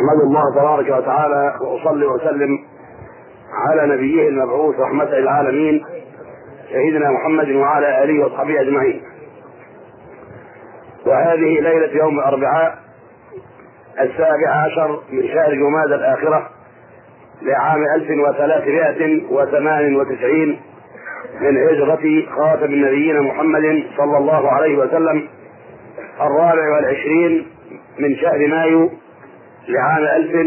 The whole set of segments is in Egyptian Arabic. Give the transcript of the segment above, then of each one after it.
أحمد الله تبارك وتعالى وأصلي وسلم على نبيه المبعوث رحمة للعالمين سيدنا محمد وعلى آله وصحبه أجمعين وهذه ليلة يوم الأربعاء السابع عشر من شهر جماد الآخرة لعام 1398 من هجرة خاتم النبيين محمد صلى الله عليه وسلم الرابع والعشرين من شهر مايو لعام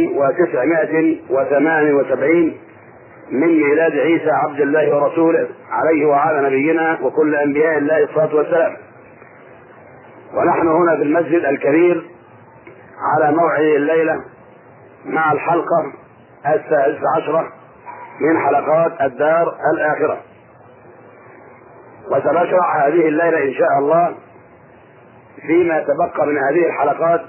1978 من ميلاد عيسى عبد الله ورسوله عليه وعلى نبينا وكل انبياء الله الصلاه والسلام. ونحن هنا في المسجد الكبير على موعد الليله مع الحلقه السادسه عشره من حلقات الدار الاخره. وسنشرع هذه الليله ان شاء الله فيما تبقى من هذه الحلقات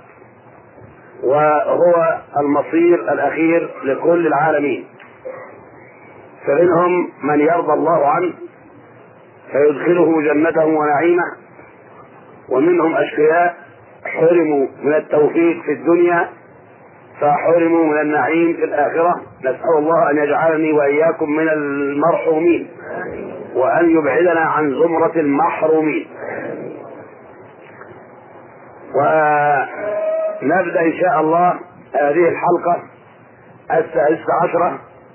وهو المصير الاخير لكل العالمين فمنهم من يرضى الله عنه فيدخله جنته ونعيمه ومنهم اشقياء حرموا من التوفيق في الدنيا فحرموا من النعيم في الاخره نسال الله ان يجعلني واياكم من المرحومين وان يبعدنا عن زمره المحرومين ونبدا ان شاء الله هذه الحلقه السادسه عشره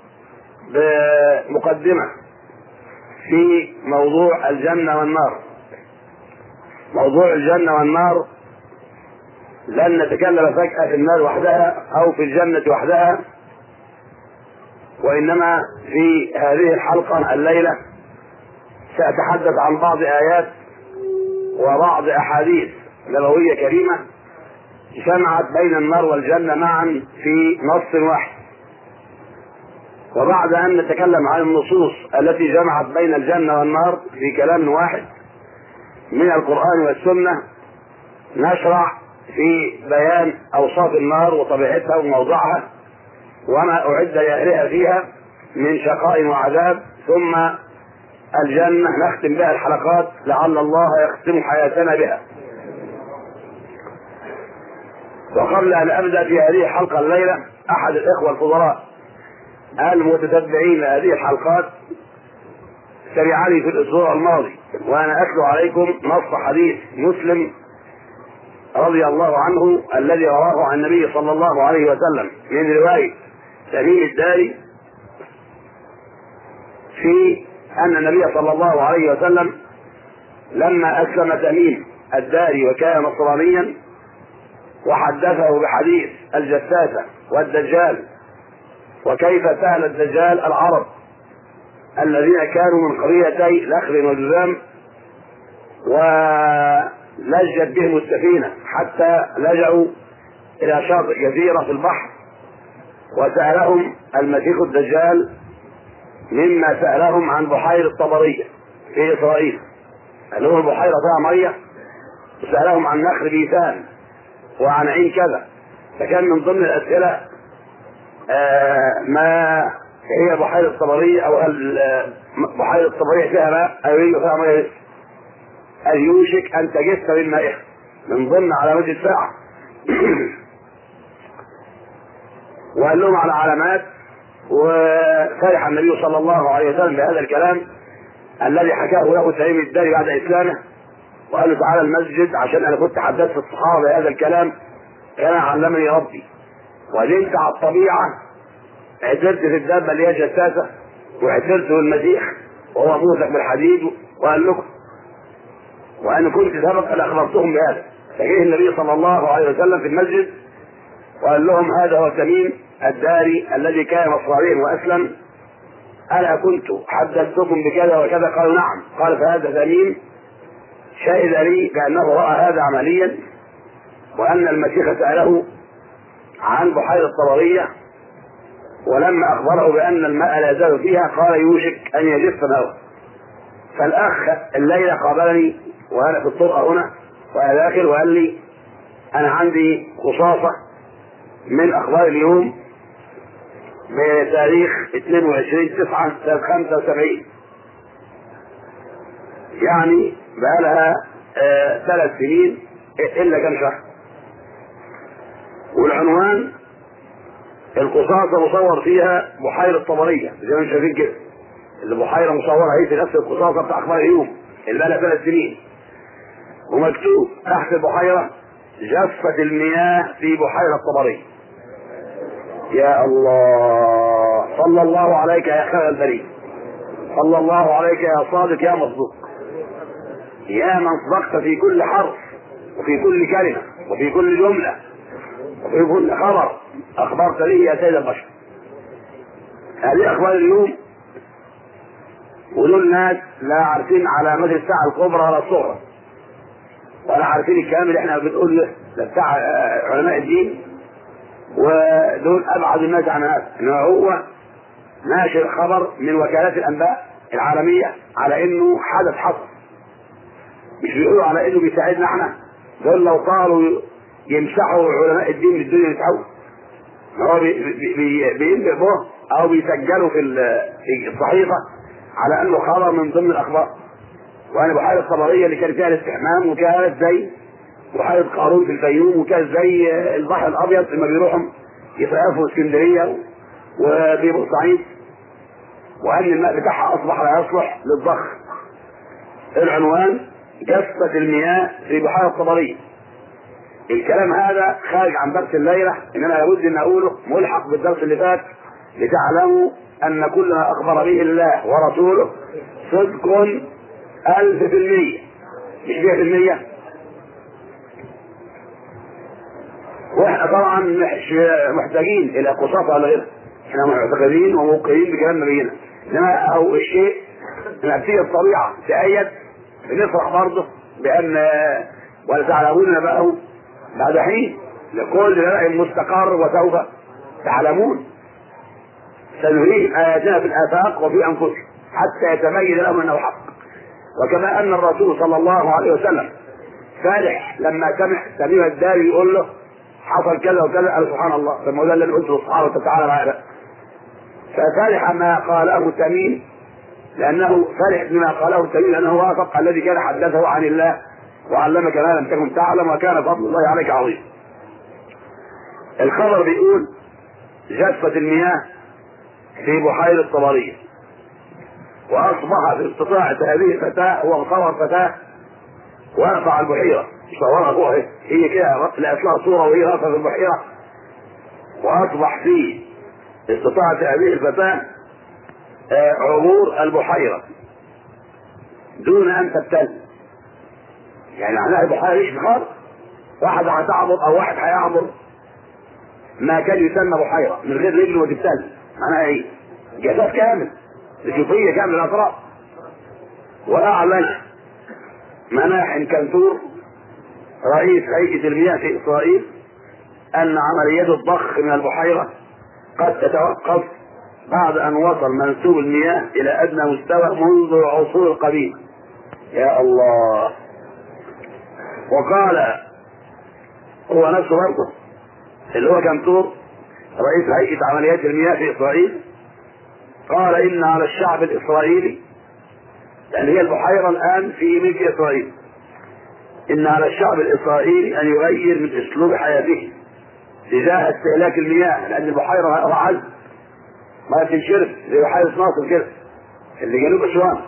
بمقدمه في موضوع الجنه والنار موضوع الجنه والنار لن نتكلم فجاه في النار وحدها او في الجنه وحدها وانما في هذه الحلقه الليله ساتحدث عن بعض ايات وبعض احاديث نبويه كريمه جمعت بين النار والجنه معا في نص واحد وبعد ان نتكلم عن النصوص التي جمعت بين الجنه والنار في كلام واحد من القران والسنه نشرع في بيان اوصاف النار وطبيعتها وموضعها وما اعد لاهلها فيها من شقاء وعذاب ثم الجنه نختم بها الحلقات لعل الله يختم حياتنا بها وقبل ان ابدا في هذه الحلقه الليله احد الاخوه الفضلاء المتتبعين هذه الحلقات سمعني في الاسبوع الماضي وانا اتلو عليكم نص حديث مسلم رضي الله عنه الذي رواه عن النبي صلى الله عليه وسلم من روايه تميم الداري في ان النبي صلى الله عليه وسلم لما اسلم تميم الداري وكان نصرانيا وحدثه بحديث الجساسة والدجال وكيف سأل الدجال العرب الذين كانوا من قريتي لخر وجذام ولجت بهم السفينة حتى لجأوا إلى شاطئ جزيرة في البحر وسألهم المسيح الدجال مما سألهم عن بحيرة طبرية في إسرائيل قال لهم البحيرة فيها مية وسألهم عن نخل بيثان وعن عين كذا فكان من ضمن الأسئلة آه ما هي بحيرة طبرية أو هل بحيرة طبرية فيها ماء أو هي فيها ماء هل يوشك أن تجف من مائها من ضمن علامات الساعة وقال لهم على علامات وفرح النبي صلى الله عليه وسلم بهذا الكلام الذي حكاه له تميم الداري بعد اسلامه وقال له تعالى المسجد عشان انا كنت حدثت الصحابه بهذا الكلام كان علمني ربي ونمت على الطبيعه عثرت في الدابه اللي هي جساسه وعثرت في المسيح وهو موثق بالحديد وقال لكم وانا كنت سبق ان اخبرتهم بهذا فجه النبي صلى الله عليه وسلم في المسجد وقال لهم هذا هو تميم الداري الذي كان نصرانيا واسلم الا كنت حدثتكم بكذا وكذا قالوا نعم قال فهذا تميم شهد لي بانه راى هذا عمليا وان المسيح ساله عن بحيره طبريه ولما اخبره بان الماء لا يزال فيها قال يوشك ان يجف ماؤه فالاخ الليله قابلني وانا في الطرقه هنا وانا داخل وقال لي انا عندي خصاصه من اخبار اليوم بتاريخ 22 9 سنه 75 يعني بقى لها آه ثلاث سنين الا كم شهر والعنوان القصاصة مصور فيها بحيرة طبرية زي ما انتم شايفين كده البحيرة مصورة هي في نفس القصاصة بتاع أخبار اليوم اللي بقى لها ثلاث سنين ومكتوب تحت البحيرة جفت المياه في بحيرة طبرية يا الله صلى الله عليك يا خير البريد صلى الله عليك يا صادق يا مصدوق يا من صدقت في كل حرف وفي كل كلمة وفي كل جملة وفي كل خبر أخبرت به يا سيد البشر هذه أخبار اليوم ودول ناس لا عارفين علامات الساعة الكبرى ولا الصغرى ولا عارفين الكلام اللي احنا بنقول له ده بتاع علماء الدين ودول ابعد الناس عن هذا ان هو ناشر خبر من وكالات الانباء العالميه على انه حدث حصل مش بيقولوا على انه بيساعدنا احنا دول لو طاروا يمسحوا علماء الدين من الدنيا يتحول هو بينبئ به او بيسجلوا في في الصحيفه على انه خبر من ضمن الاخبار وانا بحيره الطبريه اللي كان فيها الاستحمام وكانت زي بحيره قارون في الفيوم وكانت زي البحر الابيض لما بيروحوا يصيفوا اسكندريه وبورسعيد وان الماء بتاعها اصبح لا يصلح للضخ العنوان جفة المياه في بحيرة الطبرية الكلام هذا خارج عن درس الليلة انما لابد ان اقوله ملحق بالدرس اللي فات لتعلموا ان كل ما اخبر به الله ورسوله صدق ألف في المية مش مية في المية واحنا طبعا مش محتاجين الى قصاصة ولا غيرها احنا معتقدين وموقعين بكلام نبينا انما او الشيء لما بتيجي الطبيعة تأيد بنفرح برضه بأن ولا تعلمون نبأه بعد حين لكل نبأ مستقر وسوف تعلمون سنريهم آياتنا في الآفاق وفي أنفسهم حتى يتبين لهم أنه حق وكما أن الرسول صلى الله عليه وسلم فرح لما سمع تميم الداري يقول له حصل كذا وكذا قال سبحان الله فما ده اللي قلته سبحانه وتعالى معنا ففرح ما قاله تميم لأنه فرح بما قاله تميم لأنه وافق الذي كان حدثه عن الله وعلمك ما لم تكن تعلم وكان فضل الله عليك عظيم الخبر بيقول جفت المياه في بحيرة طبرية وأصبح في استطاعة هذه الفتاة هو صور فتاة واقفة على البحيرة صورها فوق هي كده لقت لها صورة وهي واقفة في البحيرة وأصبح في استطاعة هذه الفتاة عبور البحيرة دون أن تبتل يعني معناها البحيرة مش خالص واحد هتعبر أو واحد هيعبر ما كان يسمى بحيرة من غير رجل وتبتل معناها ايه؟ جسد كامل جوفية كامل الأطراف وأعلن مناح كنتور رئيس هيئة المياه في إسرائيل أن عمليات الضخ من البحيرة قد تتوقف بعد أن وصل منسوب المياه إلى أدنى مستوى منذ العصور القديمة يا الله وقال هو نفسه برضه اللي هو كنتور رئيس هيئة عمليات المياه في إسرائيل قال إن على الشعب الإسرائيلي لأن هي البحيرة الآن في ملك إسرائيل إن على الشعب الإسرائيلي أن يغير من أسلوب حياته تجاه استهلاك المياه لأن البحيرة هو عذب ما تنشرب زي بحيرة ناصر كده اللي جنوب أسوان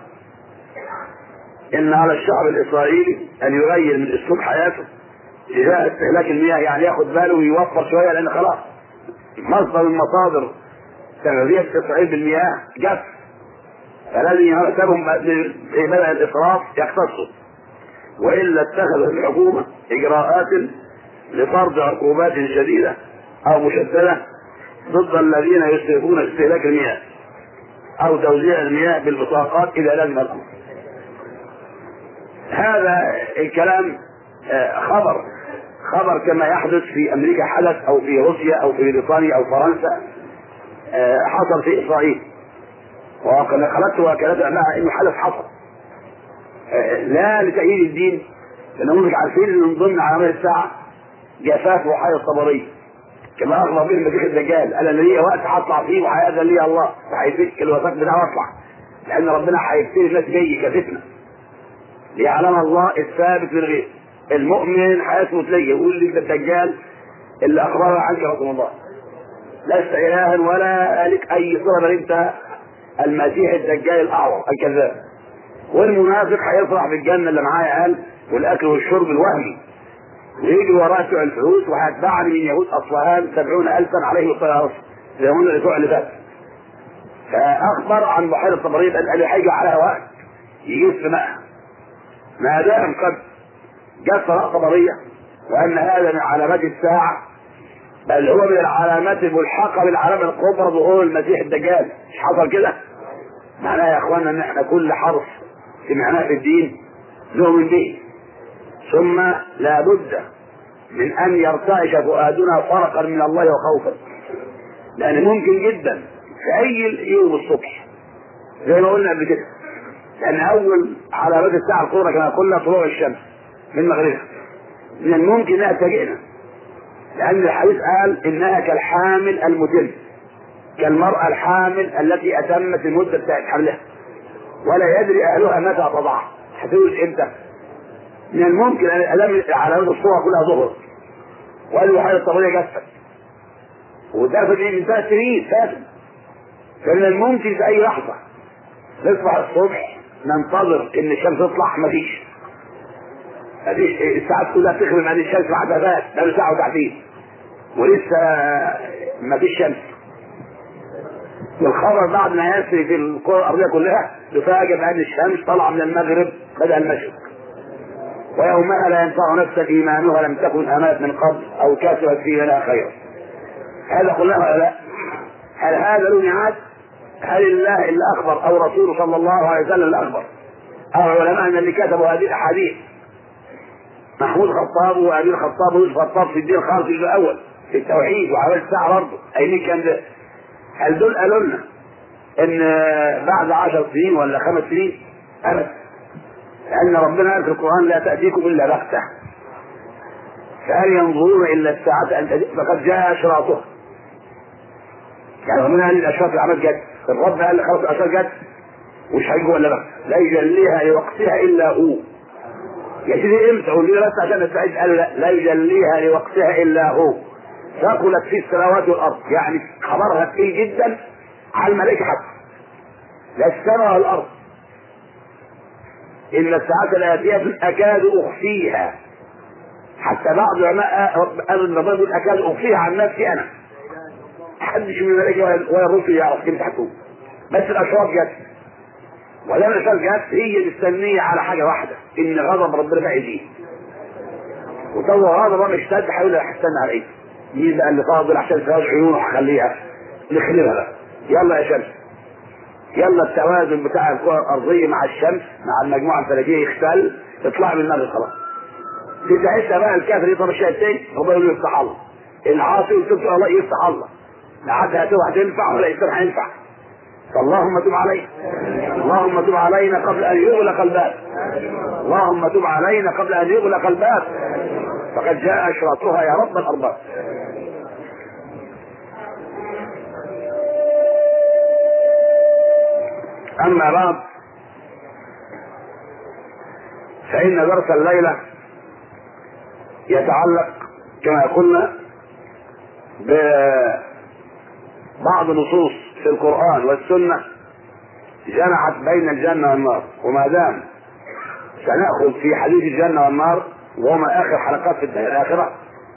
إن على الشعب الإسرائيلي أن يغير من أسلوب حياته تجاه استهلاك المياه يعني ياخد باله ويوفر شوية لأن خلاص مصدر من مصادر تغذية إسرائيل بالمياه جف فلازم يرتبهم في بدء الإسراف يختصوا وإلا اتخذت الحكومة إجراءات لفرض عقوبات شديدة أو مشددة ضد الذين يسرفون استهلاك المياه أو توزيع المياه بالبطاقات إذا لزم الأمر هذا الكلام خبر خبر كما يحدث في أمريكا حدث أو في روسيا أو في بريطانيا أو فرنسا حصل في إسرائيل وقد نقلت وكالات أنها إنه حدث حصل لا لتأييد الدين لأنهم مش عارفين إن من ضمن علامات الساعة جفاف وحي الطبرية كما أخبر به المسيح الدجال قال أنا ليا وقت هطلع فيه وهيأذن لي الله وهيفك الوثاق بتاعه واطلع لأن ربنا هيبتلي الناس جاي كفتنة ليعلم الله الثابت من غيره المؤمن هيثبت لي يقول لي ده الدجال اللي أخبرنا عنك رسول الله لست إلها ولا لك أي صلة بل أنت المسيح الدجال الأعور الكذاب والمنافق هيفرح بالجنة اللي معاه قال والأكل والشرب الوهمي ويجي وراه بتوع الفلوس وهيتبعني من يهود أصفهان سبعون ألفا عليه الطيارات زي ما الأسبوع اللي فات فأخبر عن بحيرة طبرية قال لي هيجي عليها وقت يجيب في ماء ما دام قد جت صلاة طبرية وأن هذا من علامات الساعة بل هو من العلامات الملحقة بالعلامة الكبرى ظهور المسيح الدجال مش حصل كده؟ معناها يا اخوانا ان احنا كل حرف سمعناه في الدين نؤمن به ثم لا بد من ان يرتعش فؤادنا فرقا من الله وخوفا لان ممكن جدا في اي يوم الصبح زي ما قلنا قبل كده لان اول علامات الساعه الكبرى كما قلنا طلوع الشمس من مغربها من الممكن انها تجئنا لان الحديث قال انها كالحامل المتم كالمرأة الحامل التي أتمت المدة بتاعت حملها ولا يدري أهلها متى تضع هتولد إمتى من الممكن أن الألم علامات الصورة كلها ظهر وقال له حاجة الطبيعية جفت وده في من ثلاث سنين فاتوا فمن الممكن في أي لحظة نصبح الصبح ننتظر إن الشمس تطلع مفيش مفيش الساعات كلها بتخرج عن الشمس بعد فات بقى ساعة وساعتين ولسه مفيش شمس والخبر بعد ما يسري في الكرة الأرضية كلها يفاجئ بأن الشمس طالعة من المغرب بدأ المشرق ويومها لا ينفع نفسا إيمانها لم تكن أمات من قبل أو كسبت فيها لا خيرا هذا قلناه ولا لا؟ هل هذا له ميعاد؟ هل الله اللي أخبر أو رسوله صلى الله عليه وسلم اللي أخبر أو علماءنا اللي كتبوا هذه الأحاديث محمود خطاب وأمير خطاب ويوسف خطاب في الدين خالص الأول في التوحيد وعمل الساعة برضه أي مين كان ده؟ هل دول قالوا لنا ان بعد عشر سنين ولا خمس سنين ابدا لان ربنا قال في القران لا تاتيكم الا بغته فهل ينظرون الا الساعه ان تأتي فقد جاء اشراطها يعني ربنا قال الاشراط العمل جت الرب قال خلاص الاشراط جت مش هيجوا ولا بغته لا يجليها لوقتها الا هو يا سيدي امتى قول لي بس عشان نستعيد قال لا, لا يجليها لوقتها الا هو ثقلت في السماوات والارض يعني خبرها تقيل جدا على الملائكه حتى لا السماء والارض ان الساعه الاتيه اكاد اخفيها حتى بعض العلماء قالوا ان ربنا يقول اكاد اخفيها عن نفسي انا محدش من الملائكه ولا الرسل يعرف كلمه حكومه بس الاشراط جت ولما الاشراط جت هي مستنيه على حاجه واحده ان غضب ربنا بقى يزيد وطول غضب ربنا اشتد هيقول هستنى على ايه مين بقى اللي فاضل عشان سواد عيونه هخليها نخليها بقى يلا يا شمس يلا التوازن بتاع الكره الارضيه مع الشمس مع المجموعه الفلكيه يختل تطلع من المغرب خلاص في ساعتها بقى الكافر يطلب الشيء التاني ربنا يقول يفتح الله العاصي يقول الله يفتح الله لا حد هتروح تنفع ولا يصير هينفع فاللهم تب علينا اللهم تب علينا قبل ان يغلق الباب اللهم تب علينا قبل ان يغلق الباب فقد جاء اشراطها يا رب الارباب اما بعد فان درس الليله يتعلق كما قلنا ببعض نصوص في القران والسنه جمعت بين الجنه والنار وما دام سناخذ في حديث الجنه والنار وهما اخر حلقات في الدنيا الاخره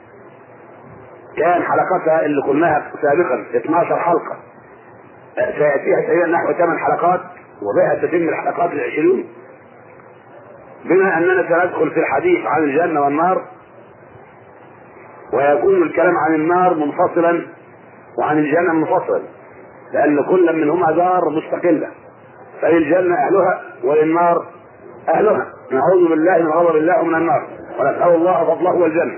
كان حلقتها اللي قلناها سابقا 12 حلقه سياتيها تقريبا نحو 8 حلقات وبها تتم الحلقات العشرين بما اننا سندخل في الحديث عن الجنه والنار ويكون الكلام عن النار منفصلا وعن الجنه منفصلا لان كل منهما دار مستقله فللجنه اهلها وللنار اهلها نعوذ بالله من غضب الله ومن النار ونسال الله فضله والجنه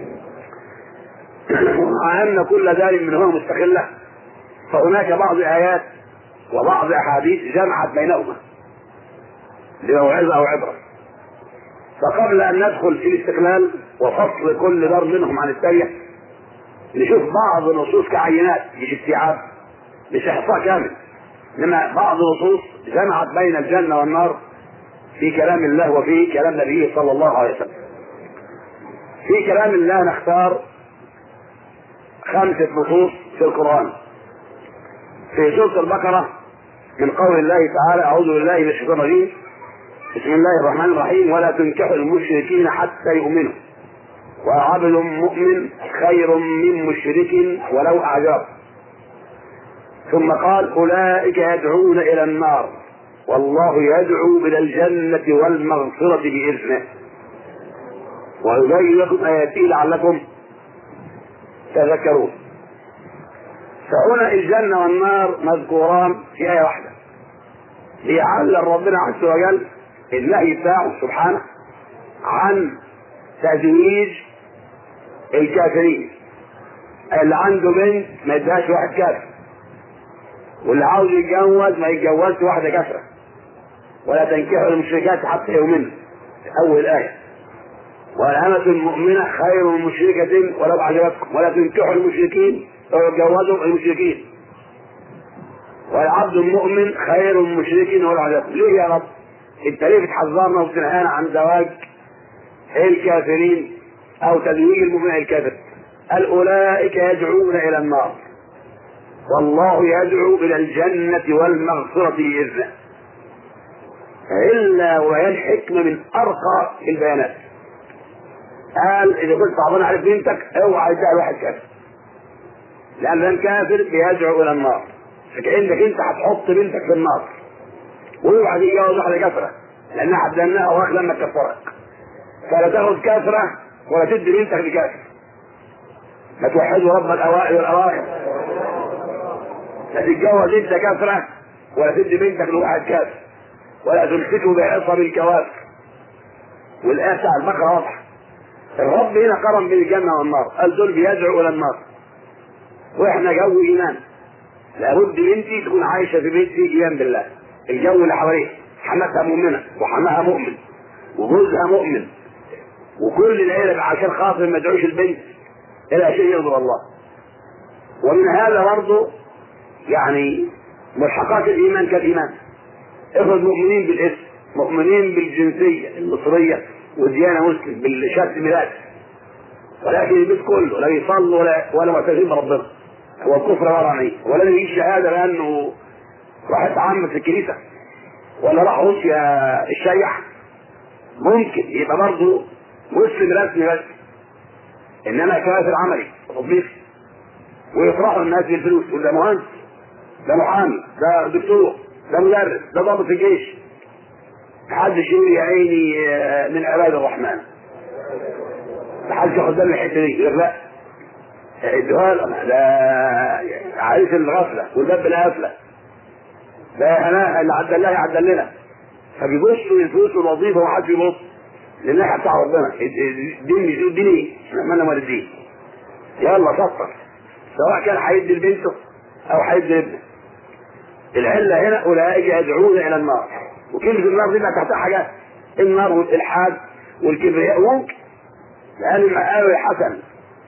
ومع ان كل ذلك منهما مستقله فهناك بعض ايات وبعض احاديث جمعت بينهما لموعظه او عبره فقبل ان ندخل في الاستقلال وفصل كل دار منهم عن الثانيه نشوف بعض النصوص كعينات مش استيعاب مش احصاء كامل انما بعض النصوص جمعت بين الجنه والنار في كلام الله وفي كلام نبيه صلى الله عليه وسلم في كلام الله نختار خمسة نصوص في القرآن في سورة البقرة من قول الله تعالى أعوذ بالله من الشيطان الرجيم بسم الله الرحمن الرحيم ولا تنكحوا المشركين حتى يؤمنوا وعبد مؤمن خير من مشرك ولو أعجب ثم قال أولئك يدعون إلى النار والله يدعو إلى الجنة والمغفرة بإذنه ويبين لكم آياته لعلكم تذكرون فهنا الجنة والنار مذكوران في آية واحدة ليعلل ربنا عز وجل النهي بتاعه سبحانه عن تزويج الكافرين اللي عنده بنت ما يدهاش واحد كافر واللي عاوز يتجوز ما يتجوزش واحدة كافرة ولا تنكحوا المشركات حتى يؤمنوا أول آية والأمة المؤمنة خير من مشركة ولو أعجبتكم ولا تنكحوا المشركين أو يتجوزوا المشركين والعبد المؤمن خير من مشرك ولو أعجبتكم ليه يا رب؟ أنت ليه بتحذرنا وبتنهانا عن زواج الكافرين أو تزويج المؤمن الكافر؟ قال أولئك يدعون إلى النار والله يدعو إلى الجنة والمغفرة بإذنه إلا وهي الحكمة من أرقى البيانات قال إذا كنت صعبان على بنتك اوعى تدعي واحد كافر لأن الكافر بيدعو إلى النار فكأنك أنت هتحط بنتك في النار واوعى تتجوز واحدة كافرة لأنها هتدناها وراك لما تكفرك فلا تاخد كافرة ولا تدي بنتك لكافر ما توحدوا رب الأوائل والأواخر لا تتجوز انت كافرة ولا تدي بنتك لواحد كافر ولا تمسكه بعصب الكوافر والآية بتاع البقرة واضحة الرب هنا قرن بين الجنة والنار قال دول بيدعوا إلى النار واحنا جو إيمان لابد بنتي تكون عايشة في بيت فيه إيمان بالله الجو اللي حواليه حماتها مؤمنة وحماها مؤمن وجوزها مؤمن وكل العيلة عشان خاطر ما يدعوش البنت إلى شيء يرضي الله ومن هذا برضه يعني ملحقات الإيمان كالإيمان افرض مؤمنين بالاسم مؤمنين بالجنسية المصرية وديانة مسلم بالشهادة ميلاد ولكن البيت كله لا يصلوا ولا ولا معترفين بربنا هو الكفر عبارة عن ايه؟ ولا يجيش شهادة لأنه راح يتعمد في الكنيسة ولا راح روسيا الشيح ممكن يبقى برضه مسلم رسمي بس انما كافر عملي تطبيقي ويفرحوا الناس بالفلوس يقول ده مهندس ده محامي ده دكتور ده مدرس ده ضابط في الجيش محدش يقول يا عيني من عباد الرحمن محدش ياخد باله من الحته دي يقول لا ادوها ده عريس الغفله والباب بالقفله ده انا اللي عدل الله يعدل لنا فبيبصوا للفلوس والوظيفه ومحدش يبص لله بتاع ربنا الدين مش الدين ايه؟ احنا مال الدين يلا سطر سواء كان هيدي لبنته او هيدي لابنه العله هنا اولئك يدعون الى النار وكلمه النار دي بقى تحتها حاجات النار والالحاد والكبرياء ممكن لان المقاوي حسن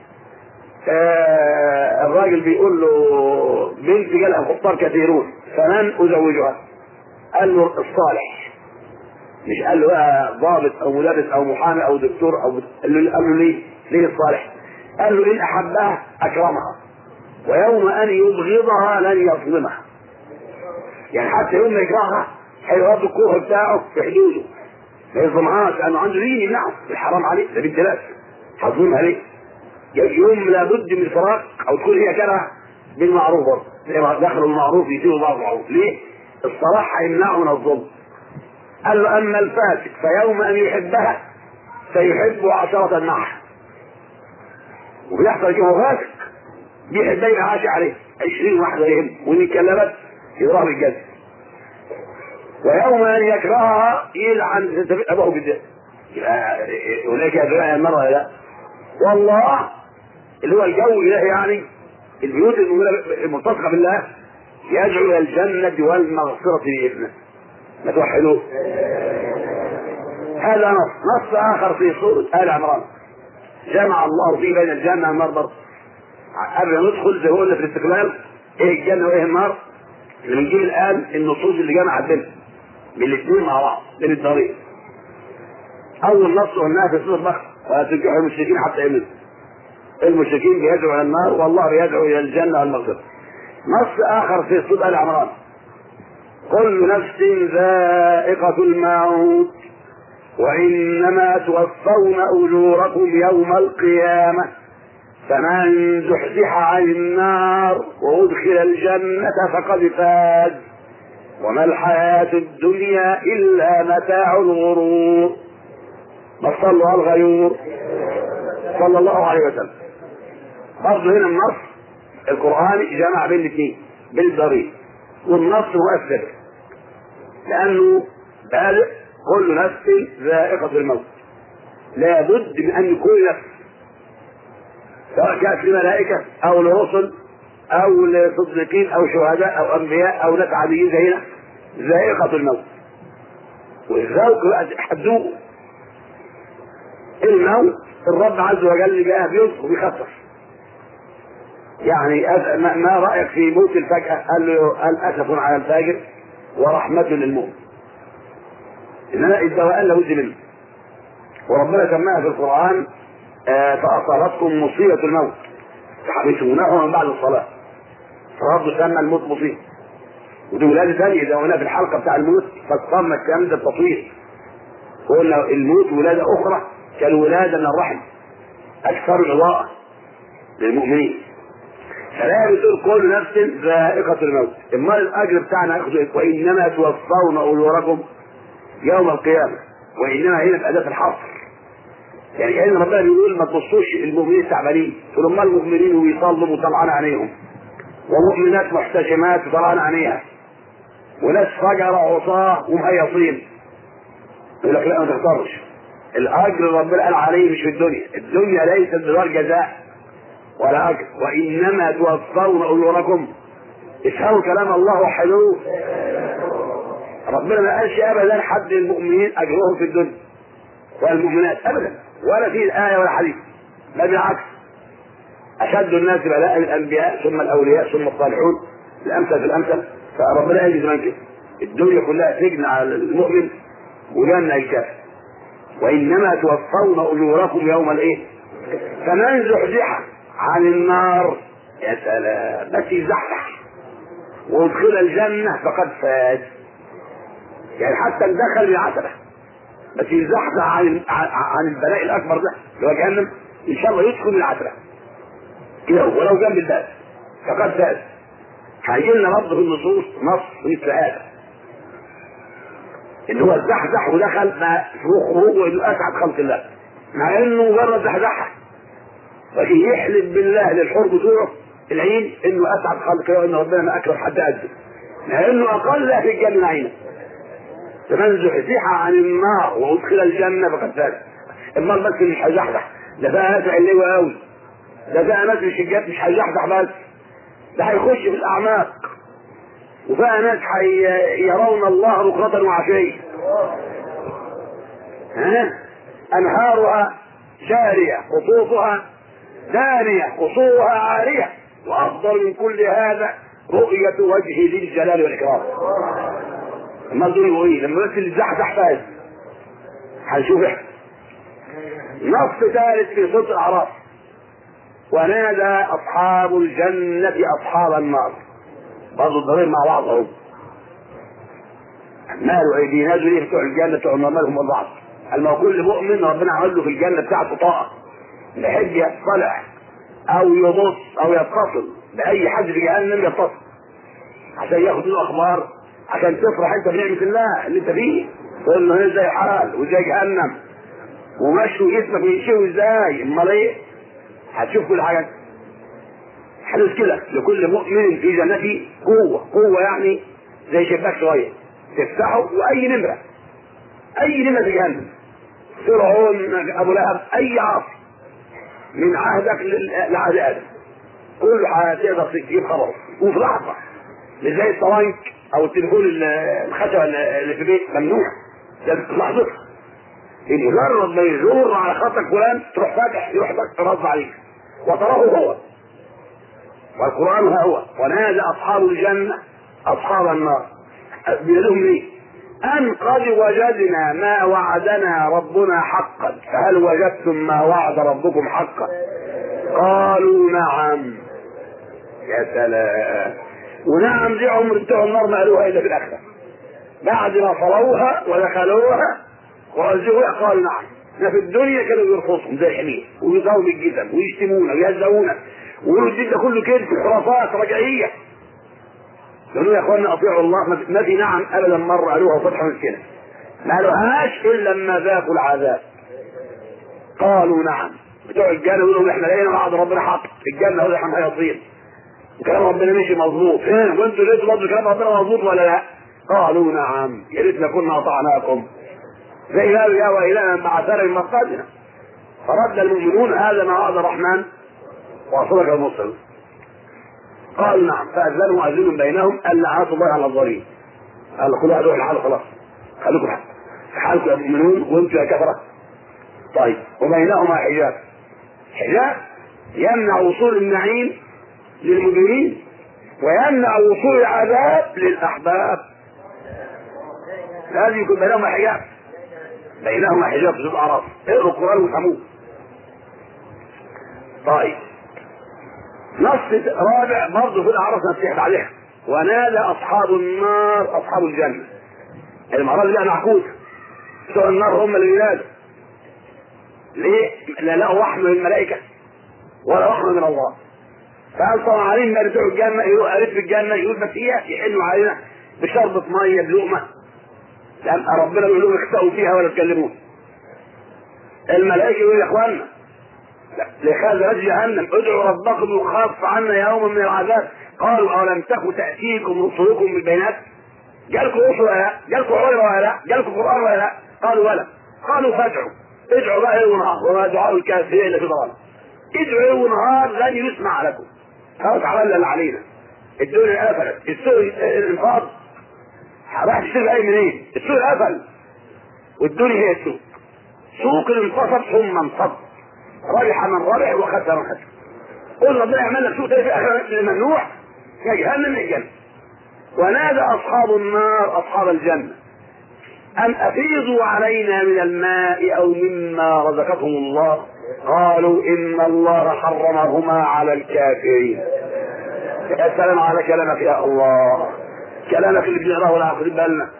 آه الراجل بيقول له بنت جالها خطار كثيرون فمن ازوجها؟ قال له الصالح مش قال له بقى ضابط او مدرس او محامي او دكتور او قال له, قال له ليه؟ ليه الصالح؟ قال له ان احبها اكرمها ويوم ان يبغضها لن يظلمها يعني حتى يوم ما يكرهها هيرد الكره بتاعه في حدوده ما يظلمهاش لانه عنده دين يمنعه الحرام عليه ده بنت ناس هتظلمها ليه؟ يوم لابد من الفراق او تكون هي كره بالمعروف برضه دخلوا المعروف يسيبوا بعض المعروف ليه؟ الصلاح هيمنعه من الظلم قال له اما الفاسق فيوم ان يحبها سيحب عشرة معها وبيحصل كده هو فاسق بيحبها يبقى عاشق عليه 20 واحده يهم وان اتكلمت يضرب الجزم ويوم ان يكرهها يلعن ابوه بالذات يبقى اولئك ادعاء النار ولا لا؟ والله اللي هو الجو الالهي يعني البيوت الملتصقه بالله يدعو الى الجنه والمغفره باذنه ما توحدوه هذا نص نص اخر في سوره ال عمران جمع الله فيه بين الجنه والنار برضه قبل ما ندخل زي هو اللي في الاستقلال ايه الجنه وايه النار اللي بنجيب الان النصوص اللي جمعت بينهم بالاثنين مع بعض بين الدارين اول نص قلناها في سوره البقره ولا تنكحوا المشركين حتى يموتوا المشركين بيدعوا الى النار والله بيدعو الى الجنه والمغفره نص اخر في سوره ال عمران كل نفس ذائقه الموت وانما توفون اجوركم يوم القيامه فمن زحزح عن النار وادخل الجنه فقد فاز وما الحياه الدنيا الا متاع الغرور ما صلوا على الغيور صلى الله عليه وسلم برضه هنا النص القرآني جمع بين الاثنين بين الضريب والنص مؤثر لأنه بادئ كل نفس ذائقة الموت لابد من أن كل نفس سواء كانت لملائكة أو لرسل أو لصديقين أو شهداء أو أنبياء أو ناس عاديين زينا ذائقة الموت والذوق بقى حدوه الموت الرب عز وجل جاء بيذكر بيخفف يعني ما رايك في موت الفجاه؟ قال له قال اسف على الفاجر ورحمه للمؤمن. انما الدواء لابد منه. وربنا سماها في القران آه فاصابتكم مصيبه الموت تحبسونه من بعد الصلاه. فرب سمى الموت مصيبه. ودي ولاده ثانيه اذا قلنا في الحلقه بتاع الموت فاستمى الكلام ده التطوير. قلنا الموت ولاده اخرى كالولاده من الرحم. اكثر اضاءه للمؤمنين. فلا بتقول كل نفس ذائقة الموت امال الاجر بتاعنا ياخده وانما توفون اجوركم يوم القيامة وانما هنا في اداة الحصر يعني كان ربنا بيقول ما تبصوش المؤمنين تعبانين تقول امال المؤمنين ويصلوا وطلعان عينيهم ومؤمنات محتشمات وطلعان عينيها وناس فجر عصاة ومهيصين يقول لك لا ما تختارش الاجر ربنا قال عليه مش في الدنيا الدنيا ليست بدار جزاء ولا أجر وإنما توفون أجوركم افهموا كلام الله وحلوه ربنا ما قالش أبدا حد المؤمنين أجرهم في الدنيا والمؤمنات أبدا ولا في الآية ولا حديث بل بالعكس أشد الناس بلاء الأنبياء ثم الأولياء ثم الصالحون الأمثل في الأمثل فربنا يجد من كده الدنيا كلها سجن على المؤمن وجنة الكافر وإنما توفون أجوركم يوم الإيه؟ فمن زحزح عن النار يا سلام بس يزحزح وادخل الجنة فقد فاز يعني حتى دخل العتبة بس يزحزح عن عن البلاء الأكبر ده اللي هو جهنم إن شاء الله يدخل العتبة كده ولو جنب الباب فقد فاز هيجي لنا برضه في النصوص نص مثل هذا اللي هو الزحزح ودخل مع خروجه انه اسعد خلق الله مع انه مجرد زحزحه لكن يحلف بالله للحر بتوعه العين انه اسعد خلق الله وان ربنا ما اكرم حد قده مع انه اقل اهل الجنه عينا فمن زحزح عن النار وادخل الجنه فقد فاز امال بس مش هيزحزح ده بقى ناس علوي قوي ده بقى ناس مش الجد مش هيزحزح بس ده هيخش في الاعماق وبقى ناس حي... يرون الله بكرة وعشية ها انهارها جارية قطوفها دانية قصورها عارية وافضل من كل هذا رؤية وجه ذي الجلال والاكرام اما دول ايه لما بس اللي زحزح فاز هنشوف احنا نص ثالث في سورة الاعراف ونادى اصحاب الجنة اصحاب النار برضه الضمير مع بعض اهو مالوا ايدينا دول ايه بتوع الجنه بتوع النار مالهم بعض اما كل مؤمن ربنا عمل له في الجنه بتاعته طاقه بحج يطلع او يبص او يتصل باي حد في جهنم يتصل عشان ياخد له اخبار عشان تفرح انت بنعمه الله اللي انت فيه تقول له ازاي حال وازاي جهنم ومشوا جسمك يمشوا ازاي امال ايه هتشوف كل حاجه حدث كده لكل مؤمن في جنته قوة قوة يعني زي شباك صغير تفتحه وأي نمرة أي نمرة في جهنم فرعون أبو لهب أي عاصي من عهدك لعهد آدم كل هتقدر تجيب خبره وفي لحظة مش زي الطوانك أو التليفون الخشبة اللي في البيت ممنوع ده في لحظتها مجرد ما يزور على خطك فلان تروح فاتح يروح رد عليك وتراه هو والقرآن ها هو ونادى أصحاب الجنة أصحاب النار بيقولهم ليه؟ أن قد وجدنا ما وعدنا ربنا حقا فهل وجدتم ما وعد ربكم حقا؟ قالوا نعم يا سلام ونعم دي عمر بتوع النار ما قالوها الا في الاخره بعد ما صلوها ودخلوها ورجعوها قالوا نعم احنا في الدنيا كانوا بيرفضهم زي الحمير ويضربوا بالجزم ويشتمونا ويهزؤونا ويقولوا الدين ده كله كذب خرافات رجعيه قالوا يا اخوانا اطيعوا الله ما في نعم ابدا مره قالوها وفتحوا مسكنه ما قالوهاش الا لما ذاقوا العذاب قالوا نعم بتوع الجنه يقولوا احنا لقينا بعض ربنا حق في الجنه هو احنا هيطير وكلام ربنا مشي مظبوط فين وانتوا لقيتوا برضه كلام ربنا مظبوط ولا لا؟ قالوا نعم يا ريتنا كنا اطعناكم زي قالوا يا ويلنا من بعثنا من مقصدنا فرد المؤمنون هذا ما وعد الرحمن واصلك المرسل قالوا نعم فاذن مؤذن بينهم ان لعنه الله على الظالمين قال كل واحد يروح لحاله خلاص خليكم في حالكم يا مؤمنون وانتم يا كفره طيب وبينهما حجاب حجاب يمنع وصول النعيم للمجرمين ويمنع وصول العذاب للاحباب لازم يكون بينهما حجاب بينهما حجاب في الاعراف اقروا القران وافهموه طيب نص رابع برضه في الاعراف نصيحت عليها ونادى اصحاب النار اصحاب الجنه المرة دي معكوسة بتوع النار هم اللي ينادوا ليه؟ لا لقوا رحمة من الملائكة ولا رحمة من الله فقال طبعا علينا بتوع الجنة يروح قريب في الجنة يقول بس ايه يحنوا علينا بشربة مية بلقمة لأن ربنا بيقول لهم اخسأوا فيها ولا تكلمون الملائكة يقول يا اخوانا لخازنة جهنم ادعوا ربكم يخاف عنا يوما من العذاب قالوا أولم تكن تأتيكم رسلكم بالبينات جالكم رسل ولا لا؟ جالكم عمر ولا لا؟ جالكم قرآن ولا لا؟ قالوا بلى قالوا فادعوا ادعوا بقى ليل ونهار وما دعاء الكافرين الا في ضلال ادعوا ليل ونهار لن يسمع لكم خلاص عملنا اللي علينا الدنيا قفلت السوق الانفاض راح تشتري اي منين؟ السوق قفل والدنيا هي السوق سوق الانفصل ثم انفض ربح من ربح وخسر من خسر قل ربنا يعمل لك سوق تاني في اخر ممنوع يا جهنم يا جنة ونادى اصحاب النار اصحاب الجنه ان افيضوا علينا من الماء او مما رزقكم الله قالوا ان الله حرمهما على الكافرين يا سلام على كلامك يا الله كلامك اللي بنقراه ولا واخدين بالنا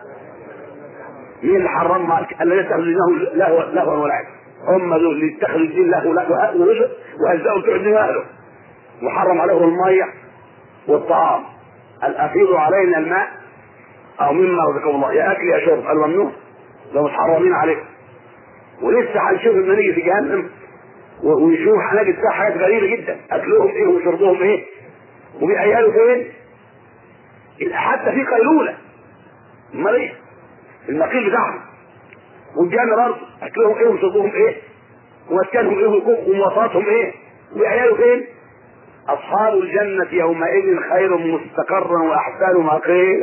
مين اللي حرمها الذي يتخذ دينه لهوا لهوا ولعب هم دول اللي اتخذوا الدين له ورزق وهزقوا بتوع الدين اهله وحرم عليهم الميه والطعام قال افيضوا علينا الماء او مما رزقكم الله يا اكل يا شرب قال ممنوع لو محرمين عليكم ولسه هنشوف لما نيجي في جهنم ونشوف هنجد فيها حاجات غريبه جدا اكلهم ايه وشربهم ايه وبيعيالوا فين حتى في قيلوله امال ايه النقيل بتاعهم والجنة برضه اكلهم ايه وشربهم ايه ومسكنهم ايه ومواصلاتهم ايه وعياله فين اصحاب الجنة يومئذ خير مستقرا واحسن مقيلا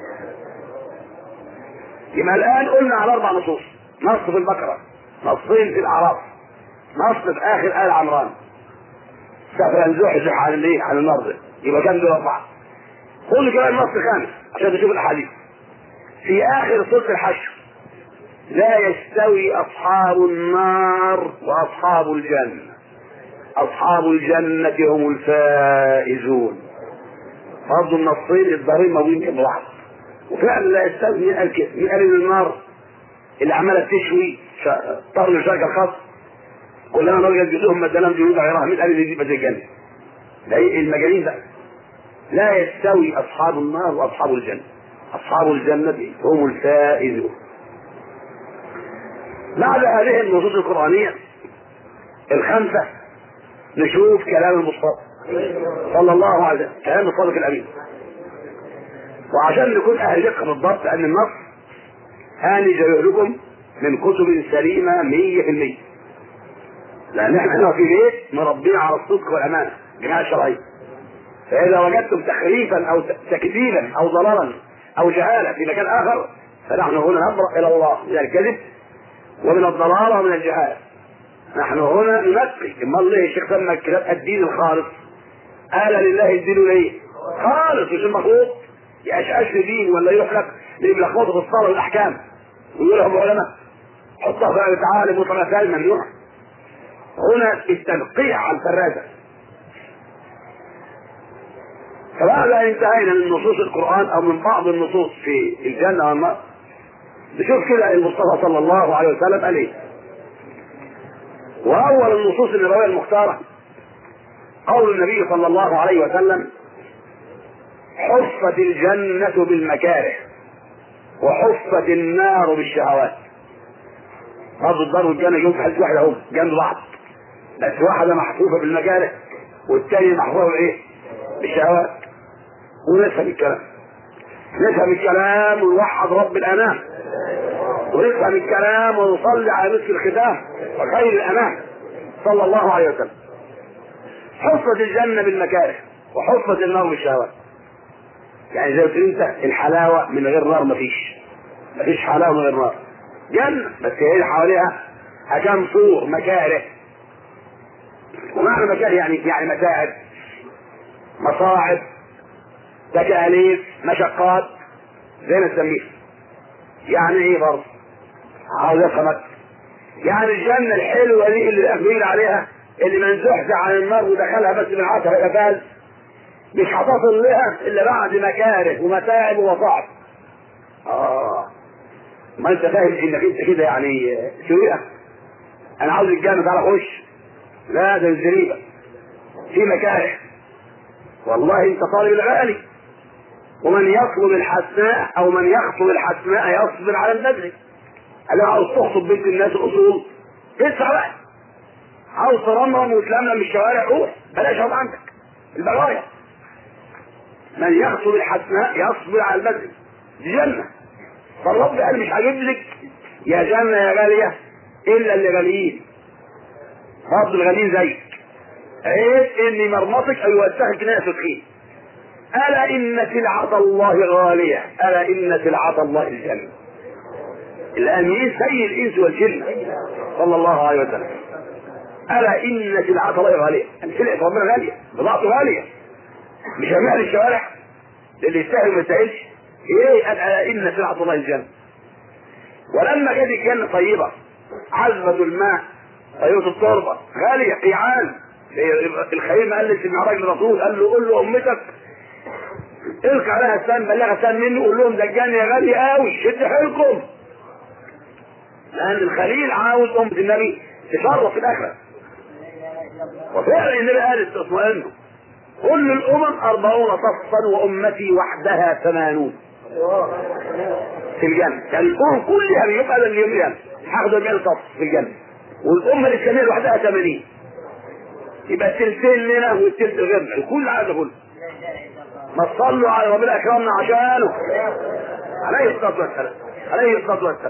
يبقى الان قلنا على اربع نصوص نص في البقرة نصين في الاعراف نص في اخر آل عمران سفر زحزح عن الايه عن النار يبقى كام دول اربعة خذ كمان نص خامس عشان تشوف الاحاديث في اخر سورة الحشر لا يستوي اصحاب النار واصحاب الجنة اصحاب الجنة هم الفائزون برضه النصين الظاهرين موجودين جنب بعض وفعلا لا يستوي مين قال كده مين قال ان النار اللي عماله تشوي طر شركة الخاص كلما نرجع جزءهم مدلهم جنود غيرها مين قال ان دي زي الجنة ده ايه المجانين بقى لا يستوي اصحاب النار واصحاب الجنة اصحاب الجنة هم الفائزون بعد هذه النصوص القرآنية الخمسة نشوف كلام المصطفى صلى الله عليه وسلم كلام الصادق الأمين وعشان نكون أهل دقة بالضبط أن النص هاني جايب لكم من كتب سليمة مية في المية لأن احنا في بيت مربينا على الصدق والأمانة جماعة الشرعية فإذا وجدتم تخريفا أو تكذيبا أو ضلالا أو جهالة في مكان آخر فنحن هنا نبرأ إلى الله من الكذب ومن الضلالة ومن الجهالة نحن هنا ننقي اما الله الشيخ سمى الكتاب الدين الخالص قال لله الدين ليه خالص مش المخلوط يأشأش في دين ولا يروح لك ليلخبطوا في الصلاة والأحكام ويقول لهم علماء حطها في تعالى مطلع ثاني ممنوع هنا التنقيع على الفرازة فبعد ان انتهينا من نصوص القرآن او من بعض النصوص في الجنة والنار نشوف كده المصطفى صلى الله عليه وسلم قال ايه واول النصوص النبوية المختارة قول النبي صلى الله عليه وسلم حفت الجنة بالمكاره وحفت النار بالشهوات برضه الدار والجنة جم في حته واحدة اهو جنب بعض بس واحدة محفوفة بالمكاره والتانية محفوفة بايه؟ بالشهوات ونفهم الكلام نفهم الكلام ونوحد رب الانام ونفهم الكلام ونصلي على مثل الختام وخير الانام صلى الله عليه وسلم حفت الجنة بالمكاره وحفت النار بالشهوات يعني زي ما قلت انت الحلاوة من غير نار مفيش مفيش حلاوة من غير نار جنة بس هي حواليها أكام سور مكاره ومعنى مكاره يعني يعني متاعب مصاعب تكاليف مشقات زي ما نسميها يعني ايه برضه عاوز افهمك يعني الجنة الحلوة دي اللي الأخبير عليها اللي من زحزح عن النار ودخلها بس من عشرة إلى فاز مش هتصل لها إلا بعد مكاره ومتاعب ومصاعب آه ما أنت فاهم إنك أنت كده يعني سويئة أنا عاوز الجنة تعالى خش لا ده الزريبة في مكاره والله أنت طالب الغالي ومن يطلب الحسناء أو من يخطب الحسناء يصبر على البذل انا عاوز تخطب بنت الناس الاصول ادفع بقى عاوز ترمم وتلملم من الشوارع روح بلاش اقعد عندك البرايا من يخطب الحسناء يصبر على البذل دي جنه فالرب قال مش هجيب لك يا جنه يا غاليه الا اللي غاليين برضه الغاليين زيك عيب ان مرمطك او يوسخك ناس تخين الا ان سلعه الله غاليه الا ان سلعه الله الجنه الامين سيد الانس والجن صلى الله عليه وسلم الا ان سلعه الله غاليه سلعه ربنا غاليه بضاعته غاليه مش هبيع الشوارع اللي يستاهل وما يستاهلش ايه الا ان سلعه الله الجنه ولما كانت الجنه طيبه عذبه الماء طيبه التربه غاليه قيعان الخليل ما قال للمعراج للرسول قال له قول له امتك القى عليها السام بلغها السام منه قول لهم ده الجنه غاليه قوي شد حيلكم لان الخليل عاوز امة النبي تشرف في الاخره وفعلا النبي قال اطمئنوا كل الامم اربعون صفا وامتي وحدها ثمانون في الجنة يعني الامم كلها بيبقى ده اليوم يعني هاخدوا الجنة صف في الجنة والامة الاسلامية لوحدها 80 يبقى التلتين لنا والتلت غيرنا الكل عايز كله ما تصلوا على ربنا اكرمنا عشانه عليه الصلاه والسلام عليه الصلاه والسلام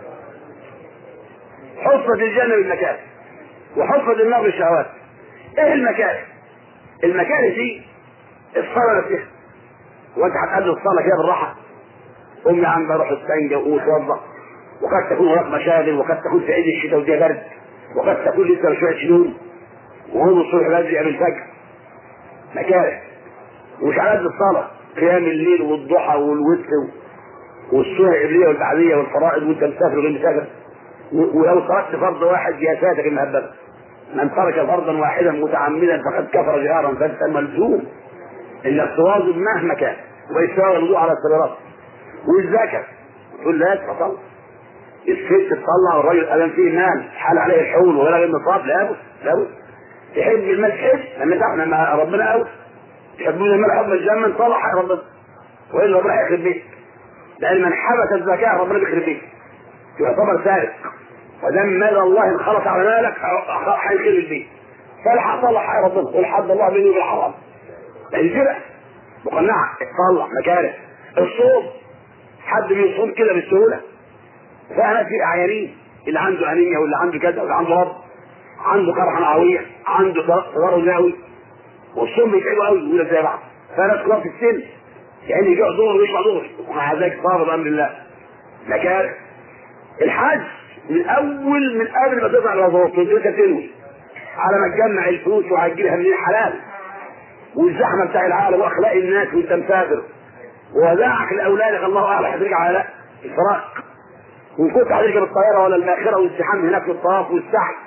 حفظت الجنة بالمكاره وحفظت النار بالشهوات ايه المكاره المكاره دي الصلاة نفسها وانت هتقضي الصلاة كده بالراحة امي عم بروح استنجى واتوضا وقد تكون وراك مشاغل وقد تكون في عيد الشتاء ودي برد وقد تكون لسه شوية شنون وهو الصبح بدري قبل الفجر مكاره ومش على قد الصلاة قيام الليل والضحى والوتر والسنة القبلية والبعدية والفرائض وانت مسافر وغير مسافر ولو تركت فرض واحد يا ساتر المهببة من ترك فرضا واحدا متعمدا فقد كفر جهارا فانت ملزوم انك تواظب مهما كان ويساوي الوضوء على السريرات والزكاة تقول لا تصل الست تطلع والراجل ادم فيه مال حال عليه الحول ولا غير نصاب لابد لابد تحب المال تحب لما تعرف لما ربنا قوي تحبون المال حب الجنة صلح يا ربنا والا ربنا هيخرب بيتك لان من حبس الزكاة ربنا بيخرب بيتك يعتبر سارق ودام مال الله انخلص على مالك هيخرب البيت فالحق صلح يا ربنا والحد الله بيني وبين الحرام الجرع مقنعة طلع مكاره الصوم حد بيصوم كده بالسهولة فأنا في أعيانين اللي عنده أنيميا واللي عنده كذا واللي عنده رب عنده قرحة معوية عنده تضرر ناوي والصوم بيتعبوا قوي يقول زي بعض فناس كلها في السن يعني يجوع ظهر ويشبع ظهر ومع ذلك صار بأمر الله مكاره الحج من اول من قبل ما تطلع الوظائف من تلك تنوي على ما تجمع الفلوس وهتجيبها من الحلال والزحمه بتاع العالم واخلاق الناس وانت مسافر ووداعك لاولادك الله اعلم هترجع على لا الفراق وان كنت هتركب الطياره ولا الباخره والازدحام هناك في الطواف والسعي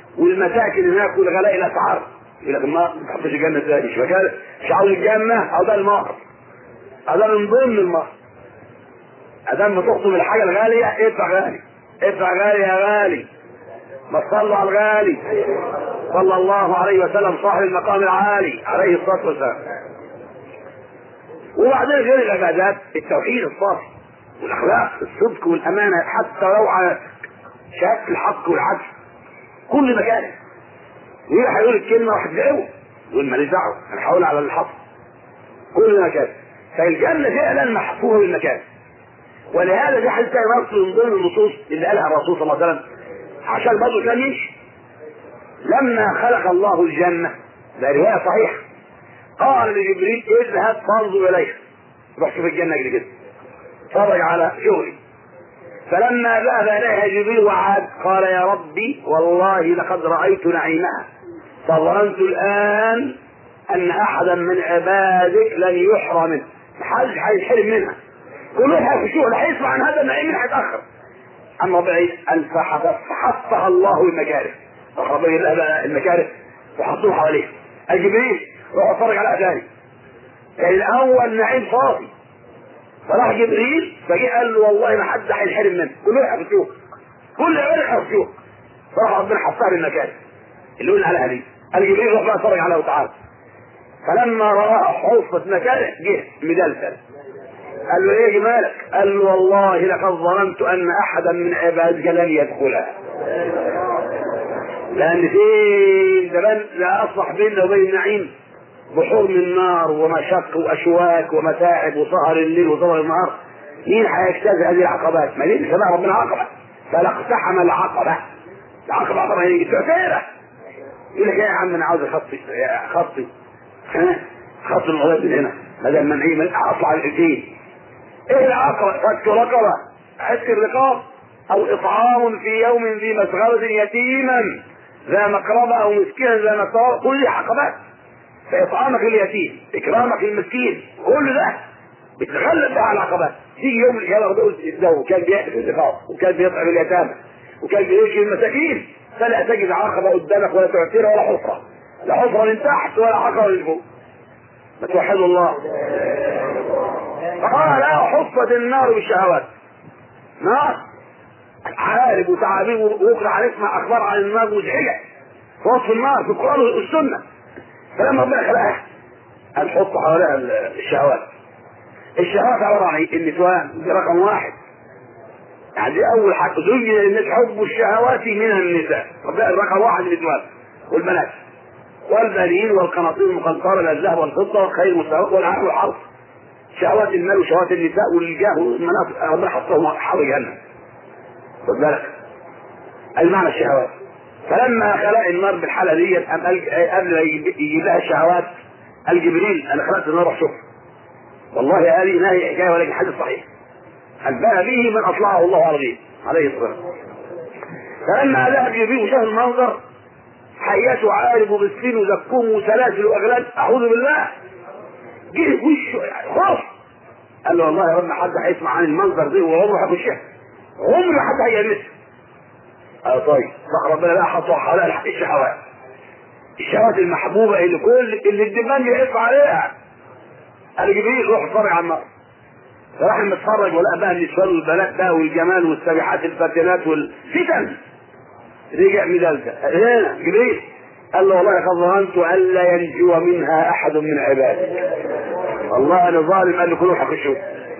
والمساكن هناك والغلاء الاسعار يقول لك ما تحطش الجنه ازاي مش مكان مش عاوز الجنه او ده المهر او ده من ضمن المهر ادام بتخطب الحاجه الغاليه ادفع غالي ادفع غالي يا غالي ما تصلوا على الغالي صلى الله عليه وسلم صاحب المقام العالي عليه الصلاه والسلام وبعدين غير العبادات التوحيد الصافي والاخلاق الصدق والامانه حتى لو على شهاده الحق والعدل كل مكان مين هيقول الكلمه واحد دعوه يقول ماليش دعوه انا هقول على اللي حصل كل مكان فالجنه فعلا محفوظه بالمكان ولهذا دي حديث نص من ضمن النصوص اللي قالها الرسول صلى الله عليه وسلم عشان برضه كان يمشي لما خلق الله الجنه ده روايه صحيحه قال لجبريل اذهب فانظر اليها روح شوف الجنه كده كده اتفرج على شغلي فلما ذهب اليها جبريل وعاد قال يا ربي والله لقد رايت نعيمها فظننت الان ان احدا من عبادك لن يحرم منه محدش هيتحرم منها كل واحد في شغل هيسمع عن هذا النعيم هيتاخر اما بعيد ان فحطها الله المكاره ربنا الله بقى المكاره وحطوه حواليه جبريل روح اتفرج على ثاني كان الاول نعيم فاضي فراح جبريل فجه قال له والله ما حد هينحرم منه كل واحد هيشوف كل عيال هيشوف فراح ربنا حطها بالمكان اللي قلنا عليها دي قال جبريل روح بقى اتفرج عليها وتعالى فلما راى حفظة مكانه جه مدلدل قال له ايه مالك؟ قال له والله لقد ظننت ان احدا من عبادك لن يدخلها. لان في زمان لا اصلح بيننا وبين النعيم بحور من نار ومشق واشواك ومتاعب وسهر الليل وسهر النهار مين هيجتاز هذه العقبات؟ ما دي سماها ربنا عقبه فلاقتحم العقبه العقبه طبعا هي تعتيره يقول لك ايه يا عم انا عاوز اخطي خطي خط الغلاب من هنا بدل ما نعيم اطلع الاثنين ايه العقبه؟ فك رقبه عسك الرقاب او اطعام في يوم ذي مسغبه يتيما ذا مقربه او مسكينا ذا مسغبه كل دي عقبات فإطعامك اليتيم إكرامك المسكين كل ده بتغلب بقى على العقبات تيجي يوم القيامة ده وكان بيأكل الرقاب وكان بيطعم اليتامى وكان بيشفي المساكين فلا تجد عقبة قدامك ولا تعتيرها ولا حفرة لا حفرة من تحت ولا عقبة من فوق ما توحدوا الله فقال لا حفت النار بالشهوات نار عارب وتعابير وبكره هنسمع اخبار عن النار مزعجه وصف النار في القران والسنه فلما ربنا خلقها قال حط حواليها الشهوات الشهوات عباره عن ايه؟ النسوان دي رقم واحد يعني دي اول حاجه زين للناس حب الشهوات من النساء ربنا رقم واحد النسوان والبنات والبنين والقناطير المقنطره من الذهب والفضه والخيل المساواه والعقل والحرث شهوات المال وشهوات النساء والجاه والمناصب ربنا حطهم حول جهنم خد بالك المعنى الشهوات فلما خلق النار بالحاله دي قام قبل ما يجيب لها الشهوات قال جبريل انا خلقت النار روح شوف والله هذه لا هي حكايه ولكن حديث صحيح انبأ به من اطلعه الله على غيره عليه الصلاه والسلام فلما ذهب جبريل وشاف المنظر حيات وعارب وبسكين وزكوم وسلاسل واغلال اعوذ بالله جه في وشه خوف قال له والله يا رب ما حد هيسمع عن المنظر ده وعمره هيخشها عمره حد هيلمسها اه طيب صح ربنا لا حطوا حواليها الشهوات الشهوات المحبوبه اللي كل اللي الدماغ يقف عليها قال جبريل روح اتفرج على النار فراح متفرج ولقى بقى النسوان والبنات بقى والجمال والسبيحات الفاتنات والفتن رجع مدلدل هنا جبريل قال له والله قد ظننت الا ينجو منها احد من عبادك والله انا ظالم قال له كلهم هيخشوا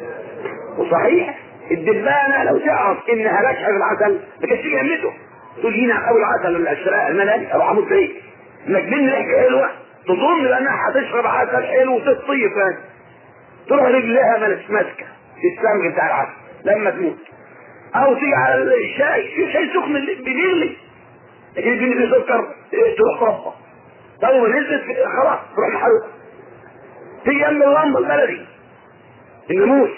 وصحيح الدبانه لو تعرف انها لاجحه في العسل ما كانتش جنته تقول هنا اول عسل ولا اشتراء الملك او عمود ايه انك بين ريحه حلوه تظن بانها هتشرب عسل حلو وتطيب يعني تروح رجلها مالك ماسكه في السمك بتاع العسل لما تموت او تيجي على الشاي في شاي سخن بيغلي لكن يجي فيه سكر تروح طرفه طب نزلت خلاص تروح محروقه تيجي جنب اللمبه البلدي الناموس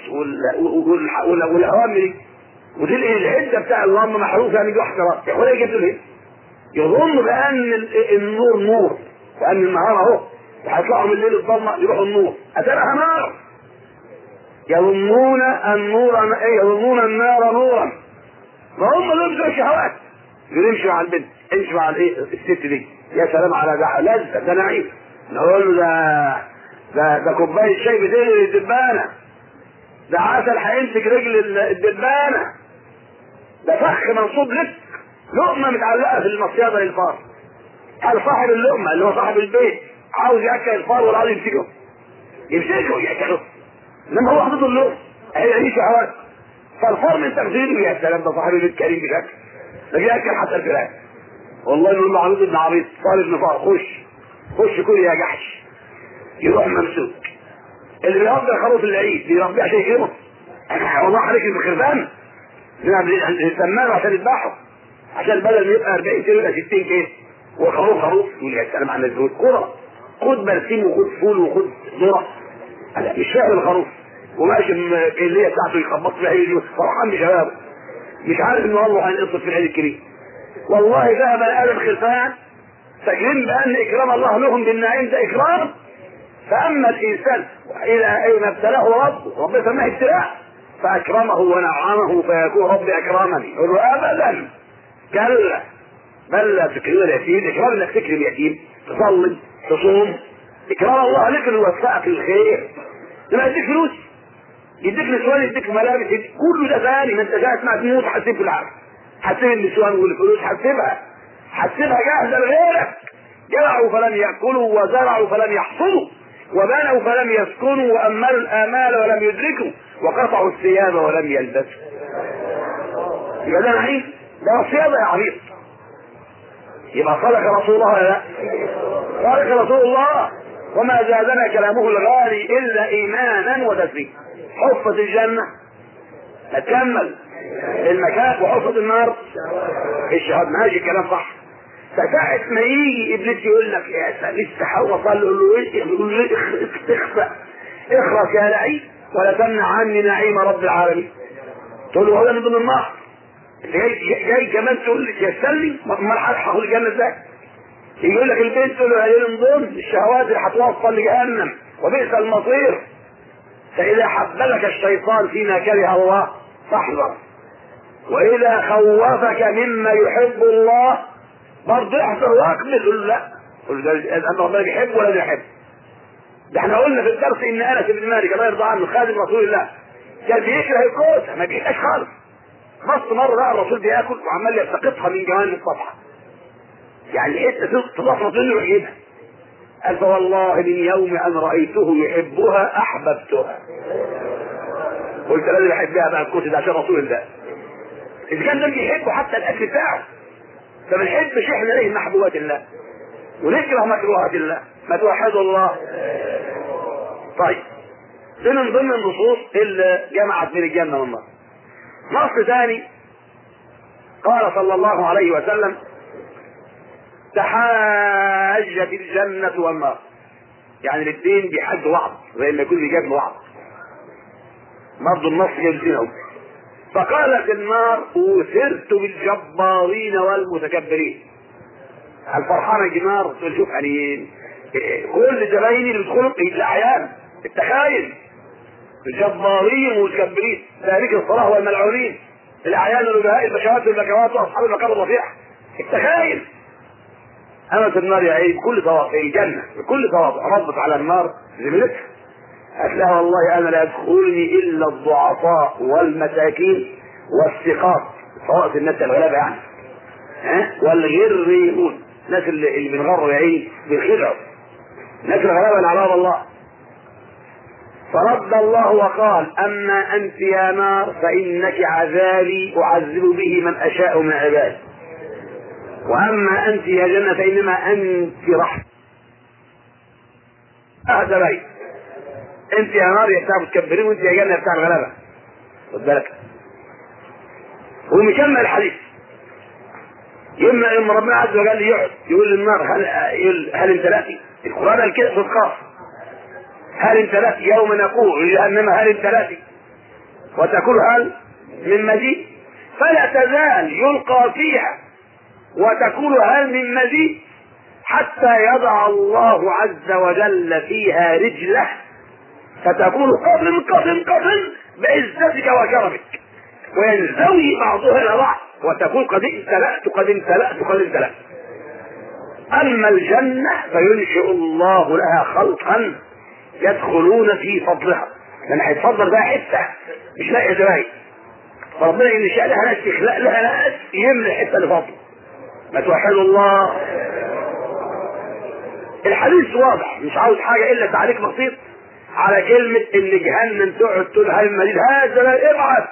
والاوامر ودي العده بتاع اللمبه محروقه يعني واحد راس يا اخويا جبت ليه؟ يظن بان النور نور وان النهار اهو هيطلعوا من الليل الضلمه يروحوا النور اترها نار يظنون النور ايه يظنون النار نورا ما هم دول بتوع الشهوات دول يمشوا على البنت امشي مع الايه الست دي يا سلام على ده لذة ده نعيم نقول له ده ده ده كوبايه شاي بديل الدبانه ده عسل هيمسك رجل الدبانه ده فخ منصوب لك لقمه متعلقه في المصيده للفار هل صاحب اللقمه اللي هو صاحب البيت عاوز ياكل الفار ولا عاوز يمسكه يمسكه ياكله انما هو حاطط اللقمه هيعيش حوالي فالفار من تغذيله يا سلام ده صاحب البيت كريم بشكل ده ياكل حتى الفراخ والله يقول له عبيد ابن عبيد طالب ابن فار خش خش كل يا جحش يروح ممسوك اللي بيربي خروف العيد بيربيه عشان يكرمه والله عليك الخرفان نسماه عشان يذبحه عشان بدل ما يبقى 40 كيلو يبقى 60 كيلو وخروف خروف يقول يا سلام على الزهود كرة خد برسيم وخد فول وخد ذرة انا مش فاهم الخروف وماشي اللي هي بتاعته يخبط فيها يجي فرحان بشبابه مش عارف ان الله هينقص في العيد الكريم والله ذهب ادم خلفان فاكرين بان اكرام الله لهم بالنعيم ده اكرام فاما الانسان الى اين ابتلاه ربه ربنا سماه ابتلاء فاكرمه ونعمه فيكون ربي اكرمني يقول له ابدا كلا بل لا تكرم اليتيم اكرام انك تكرم اليتيم تصلي تصوم اكرام الله لك انه يوفقك الخير لما يديك فلوس يديك نسوان يديك ملابس يديك كله ده ثاني ما انت جاي اسمع تموت حسيب في العالم حسيب النسوان والفلوس حسبها حسبها جاهزه لغيرك جرعوا فلم ياكلوا وزرعوا فلم يحصدوا وبنوا فلم يسكنوا واملوا الامال ولم يدركوا وقطعوا الثياب ولم يلبسوا يبقى ده نعيم ده صياده يا عبيط يبقى صدق رسول الله ولا لا صدق رسول الله وما زادنا كلامه الغالي الا ايمانا وتسليما حفظ الجنه هتكمل المكان وحفظ النار الشهاد ماشي الكلام صح فساعة ما يجي ابليس يقول لك يا سلام لسه حواء صلى له ايه يقول له اخفى اخرس يا لعيب ولا تمنع عني نعيم رب العالمين تقول له هذا من ضمن النار جاي, جاي كمان تقول لي يسلي امال هاخد الجنه ازاي؟ يقول لك البنت تقول له هذه من ضمن الشهوات اللي هتوصل لجهنم وبئس المصير فاذا حبلك الشيطان فيما كره الله فاحذر واذا خوفك مما يحب الله برضه احذر واقبل قل لا قل ده ان ربنا بيحب ولا بيحب ده احنا قلنا في الدرس ان انس بن مالك الله يرضى عنه خادم رسول الله كان بيكره الكوسه ما بيحبهاش خالص بص مره لقى الرسول بياكل وعمال يلتقطها من جوانب الصفحه يعني حته تضاف رسول يعجبها قال فوالله من يوم ان رايته يحبها احببتها قلت لازم بحبها بقى الكوسه ده عشان رسول الله اذا كان ده بيحبه حتى الاكل بتاعه فما نحبش احنا ليه محبوبات الله ونكره مكروهات الله ما توحدوا الله طيب ده من ضمن النصوص اللي جمعت بين الجنه والنار نص ثاني قال صلى الله عليه وسلم تحاجت الجنة والنار يعني الاثنين بيحجوا بعض زي ما يكون بيجادلوا بعض برضه النص جايبينهم فقالت النار اوثرت بالجبارين والمتكبرين الفرحانه النار تقول شوف يعني كل زبايني اللي بيدخلوا الاعيان التخايل الجبارين والمتكبرين ذلك الصلاه والملعونين الاعيان والبهاء البشوات والبكوات واصحاب المكان الرفيع التخايل أمة النار يا عيب بكل طواف الجنة بكل طواف ربط على النار زميلتها قالت لها والله أنا لا يدخلني إلا الضعفاء والمساكين والثقات سواء الناس الغلابة يعني ها والغريمون الناس اللي, اللي بنغروا يا عيني بالخدع الناس الغلابة اللي على الله فرد الله وقال أما أنت يا نار فإنك عذابي أعذب به من أشاء من عبادي واما انت يا جنه فانما انت رحمه هذا بيت انت يا نار يا بتاع متكبرين وانت يا جنه بتاع الغلبه خد بالك ومكمل الحديث يما اما ربنا عز وجل يقعد يقول للنار هل يقول هل امتلأتي؟ القران قال كده في القاف هل امتلأتي يوم نقول لجهنم هل امتلأتي؟ وتقول هل من مزيد فلا تزال يلقى فيها وتقول هل من مزيد حتى يضع الله عز وجل فيها رجله فتقول قبل قبل قبل بعزتك وكرمك وينزوي بعضها الى بعض وتكون قد امتلأت قد امتلأت قد امتلأت أما الجنة فينشئ الله لها خلقا يدخلون في فضلها لأن هيتفضل بقى حتة مش لاقي زراير فربنا ينشأ لها ناس يخلق لها ناس يملى حتة لفضل ما توحدوا الله الحديث واضح مش عاوز حاجة إلا تعليق بسيط على كلمة إن جهنم تقعد تقول هاي المدينة هذا لا ابعث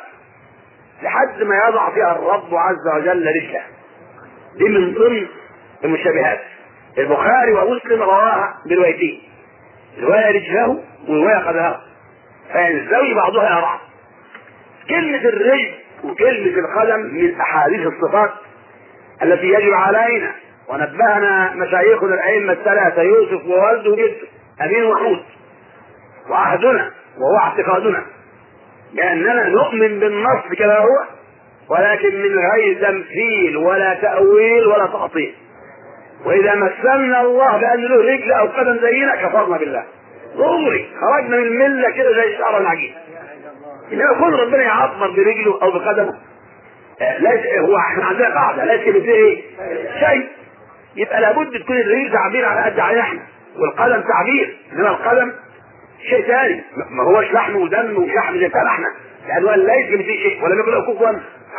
لحد ما يضع فيها الرب عز وجل رجله دي من ضمن المشابهات البخاري ومسلم رواها بروايتين رواية رجله ورواية قدمه فينزوي بعضها إلى بعض كلمة الرجل وكلمة القدم من أحاديث الصفات التي يجب علينا ونبهنا مشايخنا الأئمة الثلاثة يوسف ووالده وجده أمين وحود وعهدنا وهو اعتقادنا بأننا نؤمن بالنص كما هو ولكن من غير تمثيل ولا تأويل ولا تعطيل وإذا مثلنا الله بأن له رجل أو قدم زينا كفرنا بالله ضروري خرجنا من الملة كده زي الشعر العجيب إنما كل ربنا يعبر برجله أو بقدمه ليس هو احنا عندنا قاعدة ليس فيه ايه؟ شيء يبقى لابد تكون الرجل تعبير على قد علينا احنا والقدم تعبير انما القدم شيء ثاني ما هوش لحم ودم وشحم زي بتاع احنا لانه قال ليس كمثله شيء ولم يكن له كفوا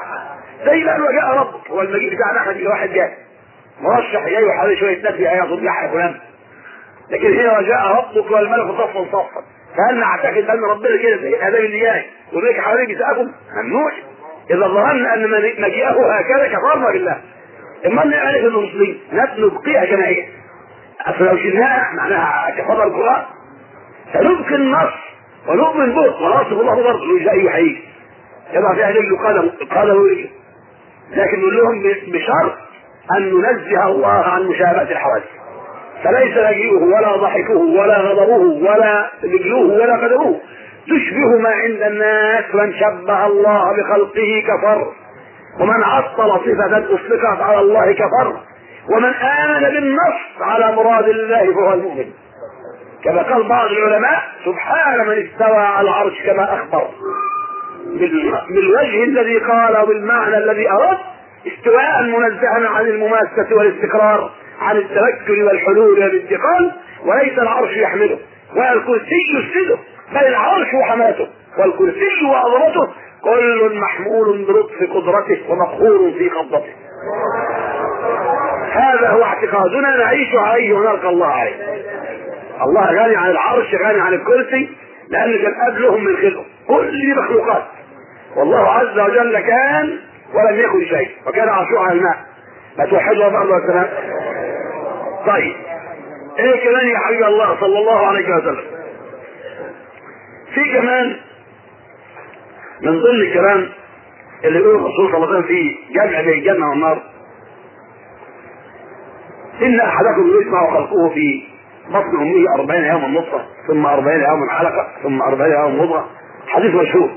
زي ما قالوا جاء ربك هو المجيء بتاعنا احنا واحد جاء مرشح جاي وحوالي شويه ناس في ايات يحيى فلان لكن هنا وجاء ربك والملك صفا صفا فهل نعتقد ان ربنا كده زي الادب اللي جاي والملك حواليه بيسالكم ممنوع اذا ظننا ان مجيئه هكذا كفرنا بالله اما نعرف انه مسلم نبقيها كما هي اصل لو شلناها معناها كفر القران فنبقي النص ونؤمن به ونصف الله برضه مش اي حقيقي يضع فيها رجل قدم قدم ورجل لكن نقول لهم بشرط ان ننزه الله عن مشابهه الحوادث فليس مجيئه ولا ضحكه ولا غضبه ولا رجلوه ولا قدمه تشبه ما عند الناس من شبه الله بخلقه كفر ومن عطل صفة أطلقت على الله كفر ومن آمن بالنص على مراد الله فهو المؤمن كما قال بعض العلماء سبحان من استوى على العرش كما أخبر بالوجه الذي قال وبالمعنى الذي أراد استواء منزها عن المماسة والاستقرار عن التوكل والحلول والانتقال وليس العرش يحمله ولا الكرسي يسنده بل العرش وحماته والكرسي وعظمته كل محمول بلطف قدرته ومقهور في قبضته هذا هو اعتقادنا نعيش عليه ونلقى الله عليه الله غني عن العرش غني عن الكرسي لأن كان قبلهم من خلقه كل مخلوقات والله عز وجل كان ولم يكن شيء وكان عرشه على الماء ما توحدوا الله والسلام طيب ايه كمان يا حبيب الله صلى الله عليه وسلم في كمان من ضمن الكلام اللي يقول الرسول صلى الله عليه وسلم في جمع بين الجنه والنار ان احدكم يجمع خلقه في بطن امه أربعين يوما نطفه ثم أربعين يوما علقه ثم أربعين يوما مضغه حديث مشهور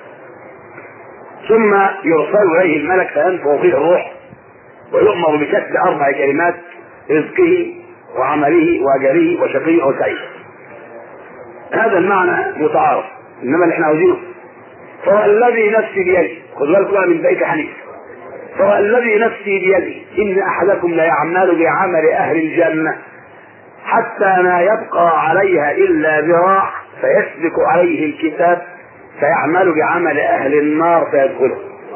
ثم يرسل اليه الملك فينفخ فيه الروح ويؤمر بكتب اربع كلمات رزقه وعمله واجله وشقي او سعيد هذا المعنى متعارف انما اللي احنا عاوزينه فهو الذي نفسي بيده خذ بالكم من بيت حنيف فهو الذي نفسي بيده ان احدكم ليعمل بعمل اهل الجنه حتى ما يبقى عليها الا ذراع فيسبق عليه الكتاب فيعمل بعمل اهل النار فيدخله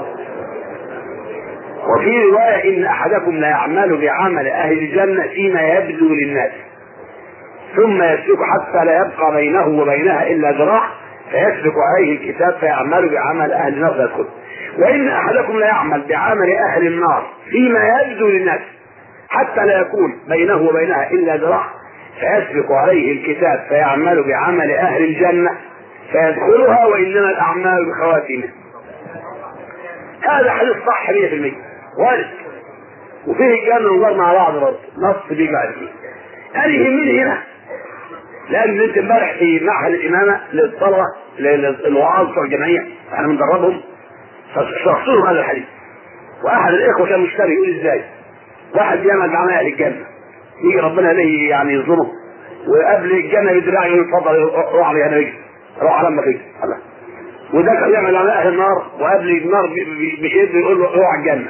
وفي رواية إن أحدكم لا يعمل بعمل أهل الجنة فيما يبدو للناس ثم يسلك حتى لا يبقى بينه وبينها إلا ذراع فيسبق عليه الكتاب فيعمل بعمل أهل النار فيدخل وإن أحدكم لا يعمل بعمل أهل النار فيما يبدو للناس حتى لا يكون بينه وبينها إلا ذراع فيسبق عليه الكتاب فيعمل بعمل أهل الجنة فيدخلها وإنما الأعمال بخواتمه هذا حديث صح 100% وارد وفيه الجنة والنار مع بعض برضه نص بيجي بعد كده أنا يهمني هنا لأن أنت امبارح في معهد الإمامة للطلبة للوعاظ بتوع الجمعية احنا بندربهم فشرحت لهم هذا الحديث وأحد الإخوة كان مشتري يقول إزاي واحد بيعمل بعمل أهل الجنة يجي ربنا ليه يعني يظلمه وقبل الجنة يدرع يقول اتفضل روح علي أنا بيجي روح على أمك الله وده كان يعمل على اهل النار وقبل النار بشيء بيقول له اوعى الجنه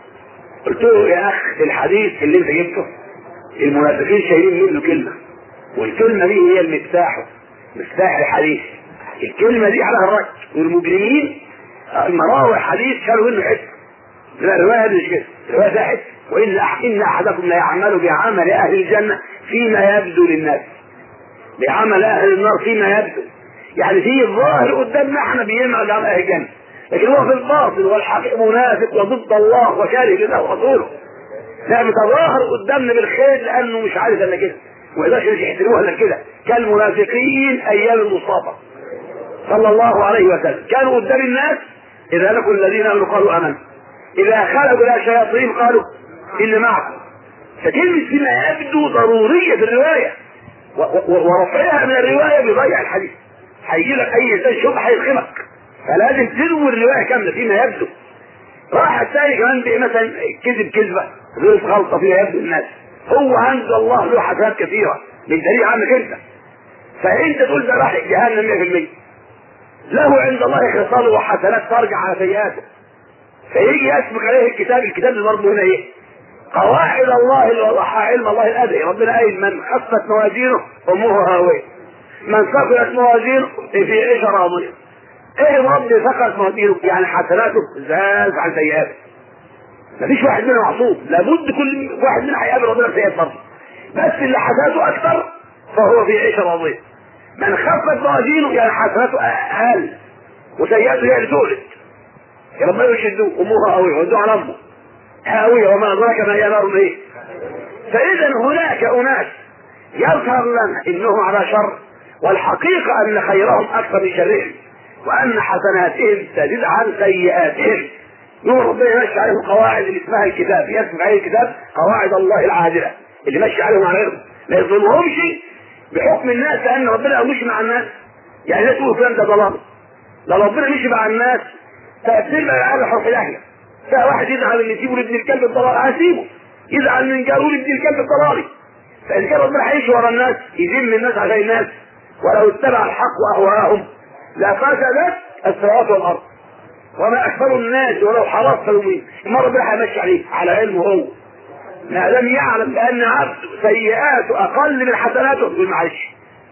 قلت له يا اخ الحديث اللي انت جبته المنافقين شايلين منه كلمه والكلمه دي هي المفتاح مفتاح الحديث الكلمه دي على الرك والمجرمين المراوي حديث شالوا منه حته لا الروايه دي مش كده الروايه ده حته وان ان احدكم لا يعمل بعمل اهل الجنه فيما يبدو للناس بعمل اهل النار فيما يبدو يعني في الظاهر قدامنا احنا بيعمل على اهل الجنه لكن هو في الباطن والحقيقه منافق وضد الله وكاره لله ورسوله لا بيتظاهر قدامنا بالخير لانه مش عارف الا كده وما يقدرش يحتروها الا كده كالمنافقين ايام المصطفى صلى الله عليه وسلم كانوا قدام الناس اذا لكم الذين امنوا قالوا امنا اذا خلقوا الى شياطين قالوا ان معكم فكلمه فيما يبدو ضروريه في الروايه ورفعها من الروايه بيضيع الحديث هيجي لك اي انسان شبهه هيلخمك فلازم تروي الروايه كامله فيما يبدو راح الثاني كمان بقى مثلا كذب كذبه غير غلطه فيها يبدو الناس هو عند الله له حسنات كثيره من دليل عنك انت فانت تقول ده راح جهنم 100% له عند الله خصال وحسنات ترجع على سيئاته فيجي يسبق عليه الكتاب الكتاب اللي برضه هنا ايه قواعد الله اللي وضعها علم الله الادعي ربنا قايل من خفت موازينه امه هاويه من ثقلت موازينه في عيشه راضيه ايه رب ثقلت موازينه يعني حسناته زاد عن سيئاته مفيش واحد منهم معصوم لابد كل واحد منهم هيقابل ربنا بسيئات برضه بس اللي حسناته اكثر فهو في عيشه راضيه من خفت موازينه يعني حسناته اقل وسيئاته هي اللي تولد ربنا يشدوه امها هاويه ودوه على امه هاويه وما ادراك ما هي نار ايه فاذا هناك اناس يظهر لنا انهم على شر والحقيقه ان خيرهم اكثر من شرهم وان حسناتهم تزيد عن سيئاتهم نور ربنا يمشي عليهم قواعد اللي اسمها الكتاب يسمع عليه الكتاب قواعد الله العادله اللي مشي عليهم على غيرهم ما يظلمهمش بحكم الناس لان ربنا مش مع الناس يعني لا تقول فلان ده ضلال لو ربنا مشي مع الناس تأثير بقى على حرف الاهل ده واحد يزعل ان يسيبه لابن الكلب الضلال هسيبه يزعل من جاره لابن الكلب الضلالي فاذا كان ربنا هيمشي ورا الناس يذم الناس عشان الناس ولو اتبع الحق واهواءهم لفسدت السماوات والارض وما اكثر الناس ولو حرصت يومين ما ربنا هيمشي عليه على علمه هو ما لم يعلم بان عبد سيئاته اقل من حسناته يقول معلش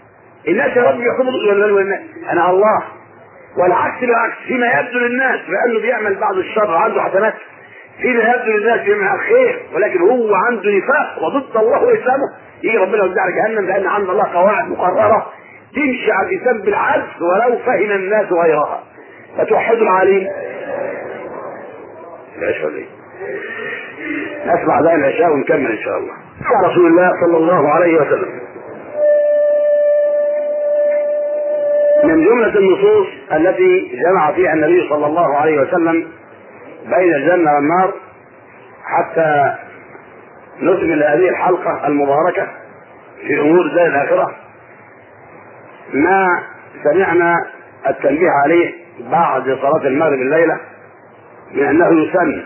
الناس يا رب يحكموا الناس انا الله والعكس بالعكس فيما يبدو للناس لانه بيعمل بعض الشر عنده حسنات فيما يبدو للناس بيعمل الخير ولكن هو عنده نفاق وضد الله واسلامه يجي ربنا يودع على جهنم لان عند الله قواعد مقرره تمشي على الانسان بالعدل ولو فهم الناس غيرها فتوحدوا العليم العشاء دي نسمع ذلك العشاء ونكمل ان شاء الله رسول الله صلى الله عليه وسلم من جملة النصوص التي جمع فيها النبي صلى الله عليه وسلم بين الجنة والنار حتى نكمل هذه الحلقة المباركة في أمور ذات الآخرة ما سمعنا التنبيه عليه بعد صلاة المغرب الليلة من أنه يسن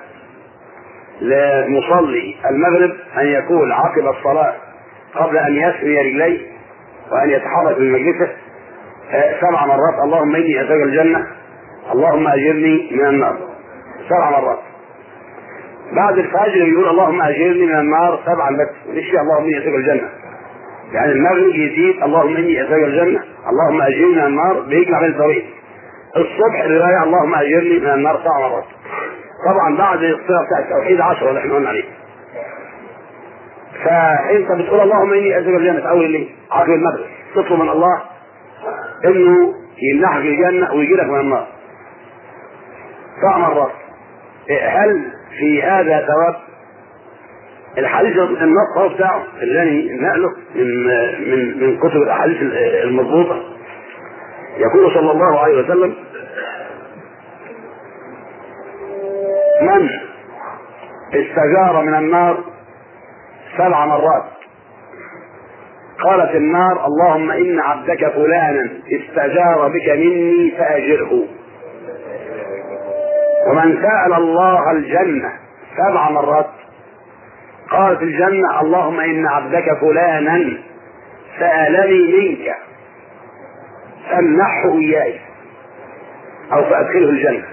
لمصلي المغرب أن يكون عقب الصلاة قبل أن يثني رجليه وأن يتحرك من مجلسه سبع مرات اللهم اني اسالك الجنه اللهم اجرني من النار سبع مرات بعد الفجر يقول اللهم اجرني من النار سبعا بس ليش اللهم اني اسالك الجنه يعني المغرب يزيد اللهم اني اسالك الجنه اللهم اجرني من النار بيجمع بين الطريق الصبح الروايه اللهم اجرني من النار سبع مرات طبعا بعد الصلاه بتاع التوحيد 10 اللي احنا قلنا عليه فانت بتقول اللهم اني اسالك الجنه في اول الليل عقب المغرب تطلب من الله انه يمنحك الجنه ويجي لك من النار سبع مرات هل في هذا ثواب الحديث النص هو بتاعه اللي نقله من من من كتب الاحاديث المضبوطه يقول صلى الله عليه وسلم من استجار من النار سبع مرات قالت النار اللهم ان عبدك فلانا استجار بك مني فاجره ومن سال الله الجنه سبع مرات قالت الجنه اللهم ان عبدك فلانا سالني منك فامنحه اياي او فادخله الجنه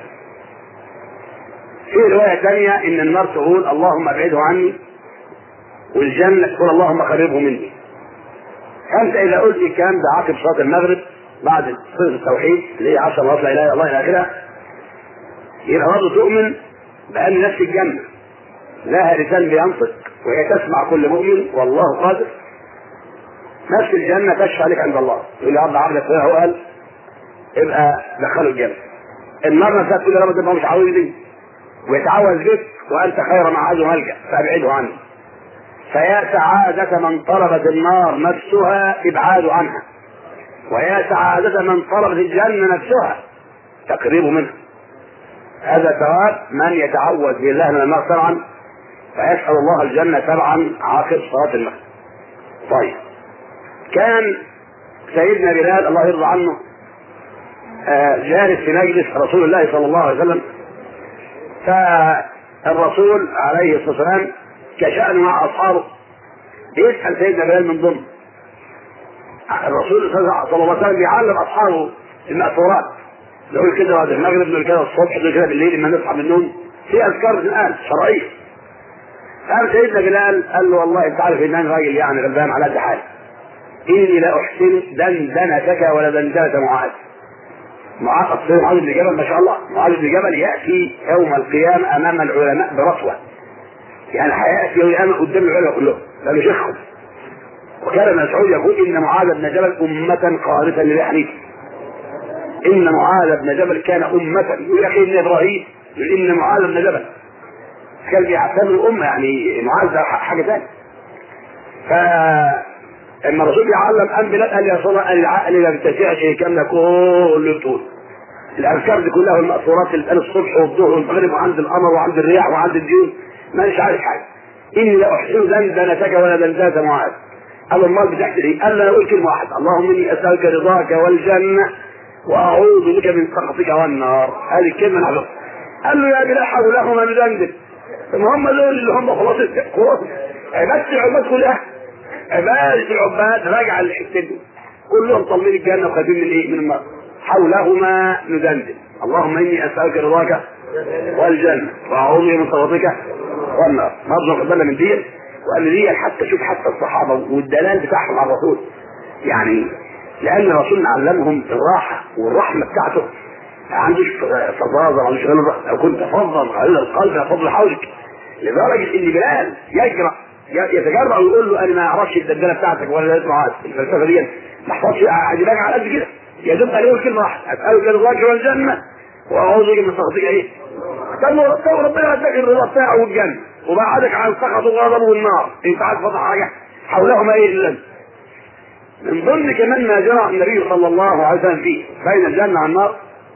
في روايه ثانيه ان النار تقول اللهم ابعده عني والجنه تقول اللهم قربه مني فانت اذا قلت الكلام ده عقب صلاه المغرب بعد صلاه التوحيد اللي هي 10 مرات لا اله الا الله الى اخرها يبقى برضه تؤمن بان نفس الجنه لها لسان بينطق وهي تسمع كل مؤمن والله قادر نفس الجنه تشفع لك عند الله يقول يا رب عبدك هو قال ابقى دخله الجنه النار نفسها تقول يا رب ده مش عاوزني ويتعوذ بك وانت خير معاذ ملجا فابعده عني فيا سعادة من طلبت النار نفسها ابعاد عنها ويا سعادة من طلبت الجنة نفسها تقريب منها هذا ثواب من يتعوذ بالله من النار سبعا فيسأل الله الجنة سبعا عاقب صلاة المغرب طيب كان سيدنا بلال الله يرضى عنه آه جالس في مجلس رسول الله صلى الله عليه وسلم فالرسول عليه الصلاه والسلام كشأن مع اصحابه بيسأل سيدنا بلال من ضمن الرسول صلى الله عليه وسلم بيعلم اصحابه المأثورات نقول كده بعد المغرب نقول كده الصبح نقول كده بالليل لما نصحى من النوم في اذكار الان شرعيه قال سيدنا بلال قال له والله انت عارف ان انا راجل يعني غلبان على قد حالي اني لا احسن دندنتك ولا دندنه معاذ معاذ معاذ بن جبل ما شاء الله معاذ بن جبل ياتي يوم القيامه امام العلماء برسوه يعني هياتي يوم القيامه قدام العلماء كلهم ده شيخهم وكان مسعود يقول ان معاذ بن جبل امه قانتا للحنيف ان معاذ بن جبل كان امه يقول يا اخي ان ابراهيم يقول ان معاذ بن جبل كان بيعتبر الامه يعني معاذ ده حاجه ثانيه ف اما الرسول بيعلم ام بلال قال يا رسول الله العقل ما بيتسعش الكلام ده كله طول الاذكار دي كلها والمأثورات اللي بتقال الصبح والظهر والمغرب وعند القمر وعند الرياح وعند الديون مانيش عارف حاجه اني لا احسن دندنتك ولا دندنه معاذ قال امال بتحكي ايه؟ قال له انا اقول كلمه واحده اللهم اني اسالك رضاك والجنه واعوذ بك من سخطك والنار هذه الكلمه نحفظها قال له يا بلال حولهما ندندن هم دول اللي هم خلاص خلاص عباده العباد كلها عباده العباد راجعه للحته دي كلهم طالبين الجنه وخايفين من ايه؟ من النار حولهما ندندن اللهم اني اسالك رضاك والجنه واعوذ بك من سخطك والنار برضه واخد بالنا من دي وقال لي حتى شوف حتى الصحابه والدلال بتاعهم على الرسول يعني لان الرسول علمهم الراحه والرحمه بتاعته ما عندوش فظاظه ما عندوش غلظه لو كنت فظا غليظ القلب لفضل حولك لدرجه ان بلال يجرأ يتجرأ ويقول له انا ما اعرفش الدندنه بتاعتك ولا اسمه الفلسفه دي ما احفظش عجباني على قد كده يا دوب قال يقول كلمه واحده اسالك رضاك والجنه واعوذ بك من سخطك ايه؟ طب ربنا اداك الرضا بتاعه والجنه وبعدك عن سخط وغضب والنار انت عارف فضح حاجه حولهما ايه الا من ضمن كمان ما جرى النبي صلى الله عليه وسلم فيه بين الجنه والنار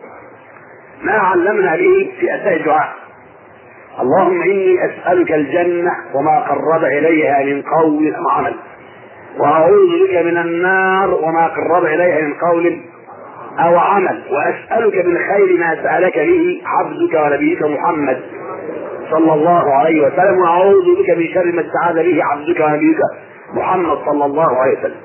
ما علمنا به في اثناء الدعاء اللهم اني اسالك الجنه وما قرب اليها من قول او عمل واعوذ بك من النار وما قرب اليها من قول او عمل واسالك من خير ما سالك به عبدك ونبيك محمد صلى الله عليه وسلم واعوذ بك من شر ما استعاذ به عبدك ونبيك محمد صلى الله عليه وسلم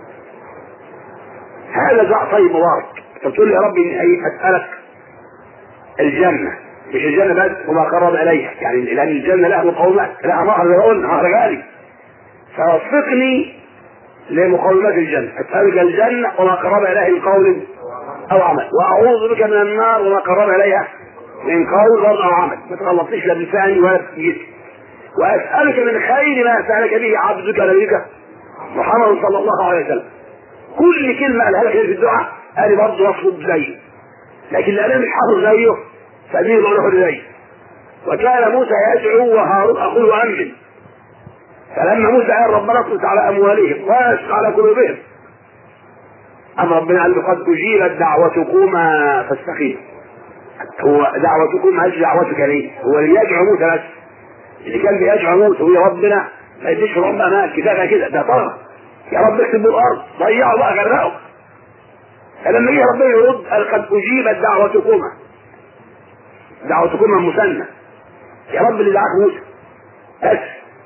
هذا دعاء طيب مبارك فتقول يا رب اني اسالك الجنه مش الجنه بس وما قرب اليها يعني لان الجنه لها مقومات لها مهر زي ما قلنا مهر غالي فوفقني لمقومات الجنه اسالك الجنه وما قرب اليها من قول او عمل واعوذ بك من النار وما قرب اليها من قول او عمل ما تغلطيش لا بلساني ولا بجسمي واسالك من خير ما سالك به عبدك نبيك محمد صلى الله عليه وسلم كل كلمه قالها لك في الدعاء قال برضه اطلب زيه لكن لا مش حافظ زيه فمين يروح زيه وكان موسى يدعو وهارون اخوه امن فلما موسى قال ربنا اطلق على اموالهم واشق على قلوبهم أما ربنا قال له قد أجيبت دعوتكما فاستقيم هو دعوتكم ما دعوتك ليه؟ هو اللي يدعو موسى بس اللي كان بيدعو موسى هو يا ربنا ما يديش ربنا مال كفايه كده ده طرف يا رب اكتب الارض ضيعوا بقى غرقوا فلما جه ربنا يرد قال قد اجيبت دعوتكما دعوتكما مثنى يا رب اللي دعاك موسى بس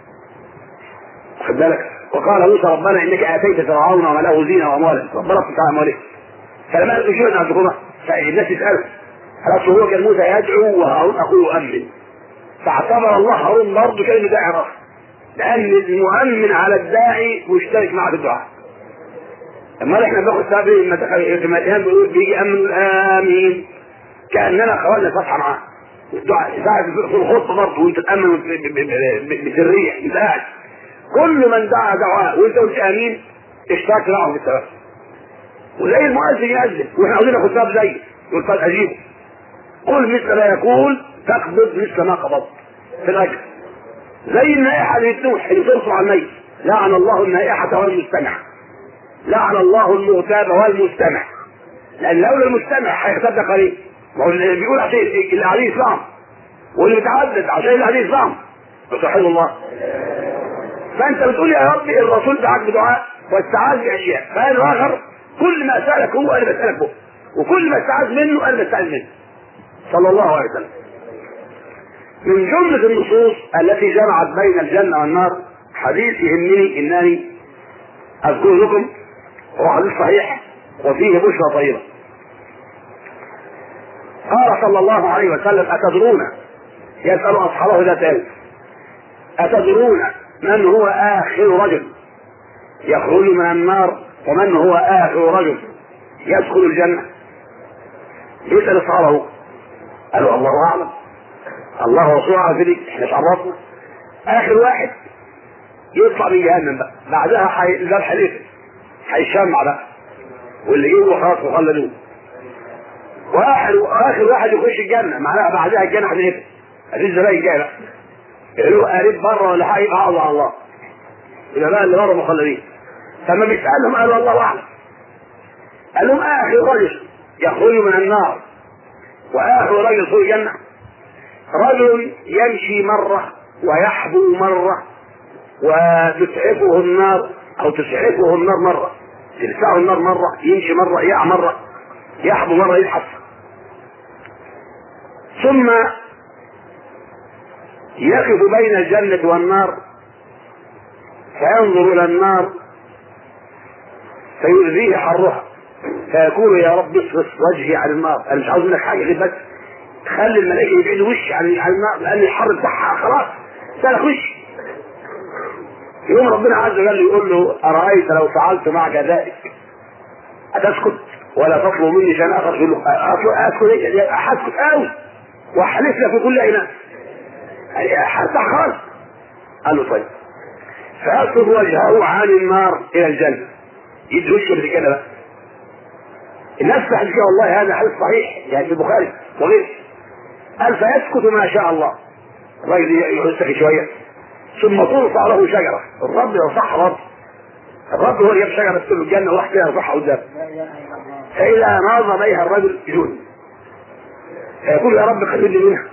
خد بالك وقال موسى ربنا انك اتيت فرعون وملأه زينه واموالا ربنا اطلق على اموالهم فلما قال اجيبت دعوتكما فالناس تساله خلاص هو كان موسى يدعو وهارون اخوه يؤمن فاعتبر الله هارون برضه كلمه داعي رفض لان المؤمن على الداعي مشترك معه في الدعاء امال احنا بناخد سبب لما لما الامام بيقول بيجي امن امين كاننا خرجنا صفحه معاه الدعاء ساعة في الخطبه برضه وانت تامن بسريه انت قاعد كل من دعا دعاء وانت قلت امين اشتركت معه في الثواب وزي المؤذن يأذن واحنا عاوزين ناخد ثواب زيه يقول طيب اجيبه قل مثل ما يقول تقبض مثل ما قبضت في الاجر زي النائحه اللي بتنوح اللي ترفع على الميت لعن الله النائحه والمستمع لعن الله المغتاب والمستمع لان لولا المستمع هيصدق عليه ما هو اللي بيقول عشان اللي عليه اسلام واللي بيتعدد عشان اللي عليه اسلام سبحان الله فانت بتقول يا ربي الرسول دعاك بدعاء واستعاذ باشياء فهذا الاخر كل ما سالك هو انا بسالك هو وكل ما استعاذ منه انا بستعاذ منه صلى الله عليه وسلم من جملة النصوص التي جمعت بين الجنة والنار حديث يهمني انني اذكر لكم هو حديث صحيح وفيه بشرى طيبة قال صلى الله عليه وسلم أتدرون يسأل أصحابه ذات يوم أتدرون من هو آخر رجل يخرج من النار ومن هو آخر رجل يدخل الجنة يسأل أصحابه قالوا الله أعلم الله ورسوله أعلم في دي احنا مش عرفنا آخر واحد يطلع من جهنم بقى بعدها حي... الباب حليفه هيشمع بقى واللي جوه خلاص مخلدوه واخر اخر واحد يخش الجنه معناها بعدها الجنه هتقفل مفيش زباين جاي بقى يقولوا قريب بره ولا حاجه يبقى على الله يبقى بقى اللي بره مخلدين فما بيسالهم قالوا الله اعلم قال لهم اخر رجل يخرج من النار واخر رجل يدخل الجنه رجل يمشي مره ويحبو مره وتسعفه النار او تسعفه النار مره تلسعه النار مره يمشي مره يقع مره يحبو مره يزحف ثم يقف بين الجنة والنار فينظر إلى النار فيؤذيه حرها فيقول يا رب اصرف وجهي عن النار انا مش عاوز منك حاجه غير بس خلي الملائكه يبعدوا وشي عن عن النار لان الحر بتاعها خلاص سلخ وشي يوم ربنا عز وجل يقول له ارايت لو فعلت معك ذلك اتسكت ولا تطلب مني شيئا اخر يقول له اسكت ايه هسكت قوي واحلف لك في كل ايمان حتى خالص قال له طيب فيصرف وجهه عن النار الى الجنه يدي وشه بالكده بقى الناس تحدث والله هذا حديث صحيح يعني في البخاري وغيره قال فيسكت ما شاء الله الراجل يستحي شويه ثم ترفع له شجره الرب يصح رب الرب هو اللي جاب شجره تدخل الجنه وراح كده يصح قدامه فاذا ناظر اليها الرجل يجون فيقول يا رب خلي لي منها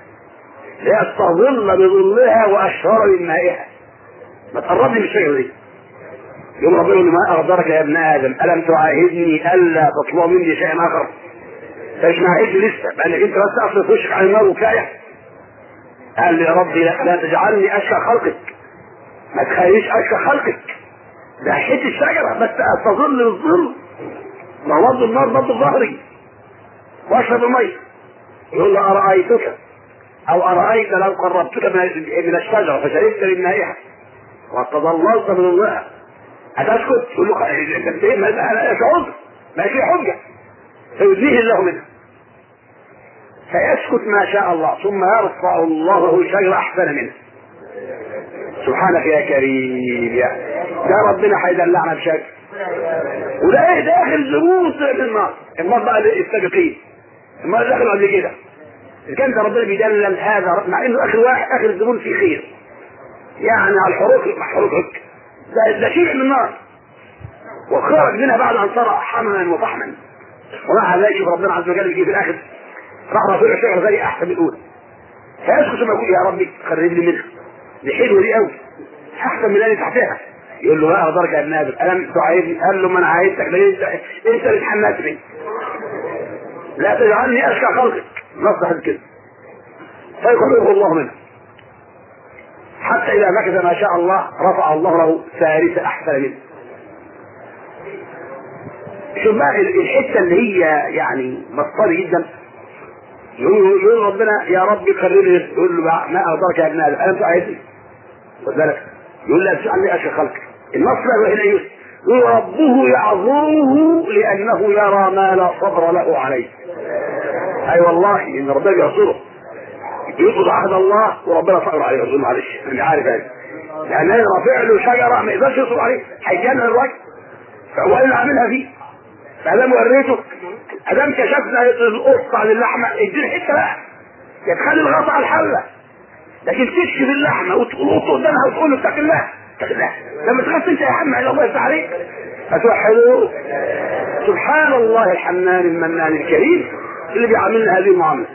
ليستظل بظلها واشهر من مائها ما تقربني من الشجره دي يوم ربنا يقول ما اغدرك يا ابن ادم الم تعاهدني الا تطلب مني شيئا اخر فايش معاهدني لسه بانك انت بس اصرف وشك على النار وكفايه قال لي يا ربي لا, لا تجعلني اشقى خلقك ما تخليش اشقى خلقك ده حته الشجره بس تظل بالظل ما هو برضه النار برضه ظهري واشرب الميه يقول له ارايتك او ارايت لو قربتك من الشجره فشربت من مائها وتضللت من الظهر هتسكت تقول له انت ايه ما انا عذر ما في حجه فيدنيه الله منها فيسكت ما شاء الله ثم يرفع الله شجره احسن منه سبحانك يا كريم يا ده ربنا هيدلعنا بشكل وده ايه داخل زبون في النار النار بقى السابقين النار داخل قبل كده اذا كان ربنا بيدلل هذا مع انه اخر واحد اخر الزبون فيه خير يعني على الحروق حروقك ده, ده شيء من النار وخرج منها بعد ان صار حملا وطحنا ومع ذلك شوف ربنا عز وجل يجي في الاخر راح رافع شعر زي احسن من الاولى فيسكت ثم يقول يا ربي خرج لي منها دي حلوه دي قوي احسن من اللي تحتها يقول له بقى درجه يا ابن ادم الم تعايدني قال له ما انا عايزتك ليه انت انت اللي تحملتني لا تجعلني اشقى خلقك نصح كده فيخرجه الله منها حتى إذا مكث ما شاء الله رفع الله له ثالث أحسن منه شوف بقى الحتة اللي هي يعني مصطري جدا يقول يقول ربنا يا رب قرر يقول له ما أدرك يا ابن آدم ألم تعيدني خد بالك يقول لا تسألني أشهر خلقك النص لا إلى يوسف يقول ربه يعذره لأنه يرى ما لا صبر له عليه أي أيوة والله إن ربنا يعذره يقضي عهد الله وربنا صبر عليه يقول معلش أنا عارف هذا لأن أنا رافع له شجرة ما يقدرش يصبر عليه هيجنن الراجل فهو اللي عاملها فيه فادام وريته ادام كشفنا القرص عن اللحمه اديني حته بقى يا تخلي الغطا على الحله لكن تكشف اللحمه وتقول قدامها وتقول له اتق الله اتق الله لما تخاف انت يا عم الى الله يفتح عليك فتوحدوا سبحان الله الحنان المنان الكريم اللي بيعاملنا هذه المعامله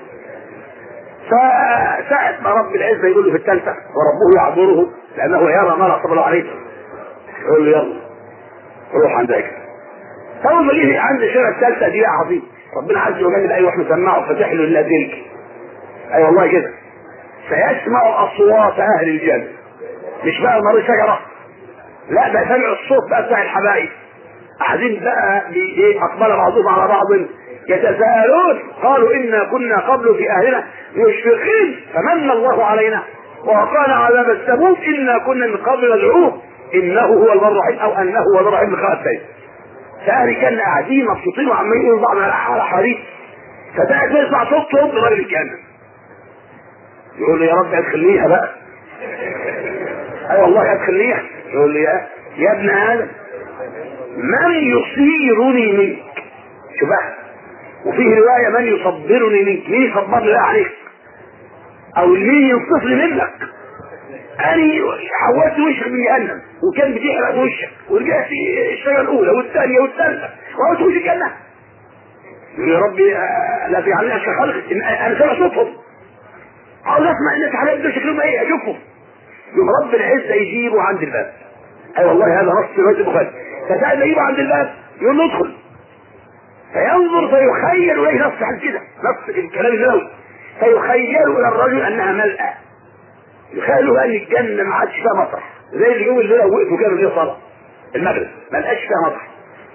فساعة ما رب العزة يقول له في الثالثة وربه يعذره لأنه يرى ما لا صبر عليه يقول له يلا روح عندك فاول ما يجي عند الشيره الثالثه دي عظيم ربنا عز وجل ايوه احنا سمعه فتح له الا تلك اي أيوة والله كده سيسمع اصوات اهل الجنه مش بقى مر شجره لا ده سمع الصوت بقى بتاع الحبايب قاعدين بقى ايه اقبل بعضهم على بعض يتساءلون قالوا انا كنا قبل في اهلنا مشفقين فمن الله علينا ووقانا عذاب السموم انا كنا من قبل ندعوه انه هو البر الرحيم او انه هو البر الرحيم خالد فأهل كان قاعدين مبسوطين وعمالين يقولوا بعض على حديث فبقى تسمع صوت صوت راجل الجنة يقول له يا رب ادخلنيها بقى اي أيوة والله ادخلنيها يقول له يا يا ابن ادم من يصيرني منك شوف بقى وفيه رواية من يصبرني منك مين يصبر لي عليك او مين ينصف لي منك اني حولت وشك من جهنم وكان بتحرق وشك ورجعت الشجره الاولى والثانيه والثالثه وقلت وش الجنه يا ربي لا في علينا خلق انا سامع صوتهم عاوز اسمع الناس على يبدو شكلهم ايه اشوفهم يوم رب العزه يجيبه عند الباب اي أيوة والله هذا نص روايه البخاري فساعد يجيبه عند الباب يقول له ادخل فينظر فيخيل اليه نص عن كده نص الكلام النووي فيخيل الى الرجل انها ملأى يخيلوا ان الجنه ما عادش فيها مطر زي اليوم اللي لو وقفوا كانوا فيه صلاه المغرب ما لقاش فيها مطر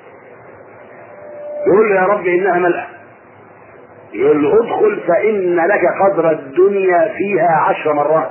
يقول له يا رب انها ملأ يقول له ادخل فان لك قدر الدنيا فيها عشر مرات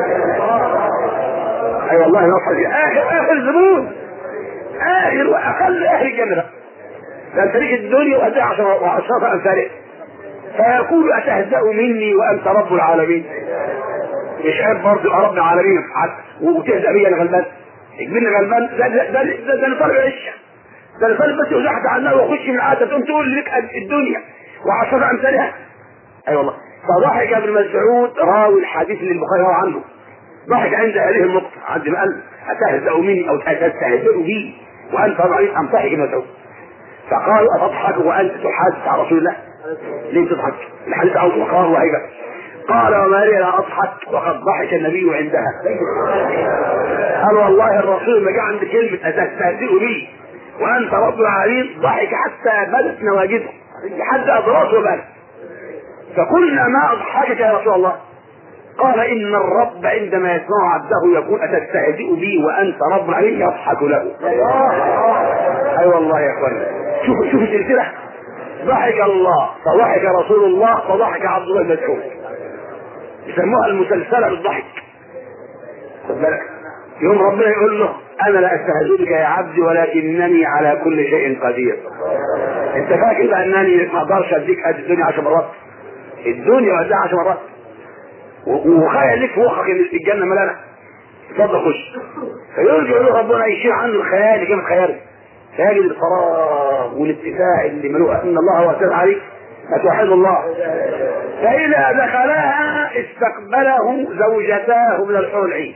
اي أيوة والله نصر اخر اخر زبون اخر واقل اهل الجنه ده انت ليك الدنيا وادي عشر وعشرة امثالها فيقول اتهزأ مني وانت رب العالمين مش عيب برضه يبقى رب العالمين وتهزأ بيا انا غلبان اجبرني غلبان ده ده ده ده ده اللي طالب عشه ده اللي طالب بس يزحت عنها واخش من عاده تقوم تقول لك الدنيا وعشرة امثالها اي أيوة والله فضحك ابن مسعود راوي الحديث اللي البخاري روى عنه ضحك عند هذه النقطة عند ما قال أتهزأ مني أو تستهزئ بي وأنت رأيت أم ضحك ابن مسعود فقال أتضحك وأنت تحادث على رسول الله ليه تضحك؟ الحديث عن وقار وهيبة قال وما لي لا اضحك وقد ضحك النبي عندها قال والله الرسول ما جاء عند كلمه اتستهزئ بي وانت رب العالمين ضحك حتى بدت نواجذه حتى اضراسه بل فقلنا ما اضحكك يا رسول الله قال ان الرب عندما يسمع عبده يقول اتستهزئ بي وانت رب العالمين يضحك له اي أيوة والله يا اخوانا شوفوا شوفوا السلسله ضحك الله فضحك رسول الله فضحك عبد الله بن مسعود يسموها المسلسله بالضحك خد بالك يوم ربنا يقول له انا لا استهزئ بك يا عبدي ولكنني على كل شيء قدير انت فاكر بانني ما اقدرش اديك قد الدنيا عشر مرات الدنيا قدها عشر مرات وخيل لك في مخك ان الجنه ملانه اتفضل خش فيرجع له ربنا يشيل عنه الخيال كلمه خيال خيال الفراغ والاتساع اللي ملوء ان الله واسع عليك فتوحد الله فإذا دخلها استقبله زوجتاه من الحور العين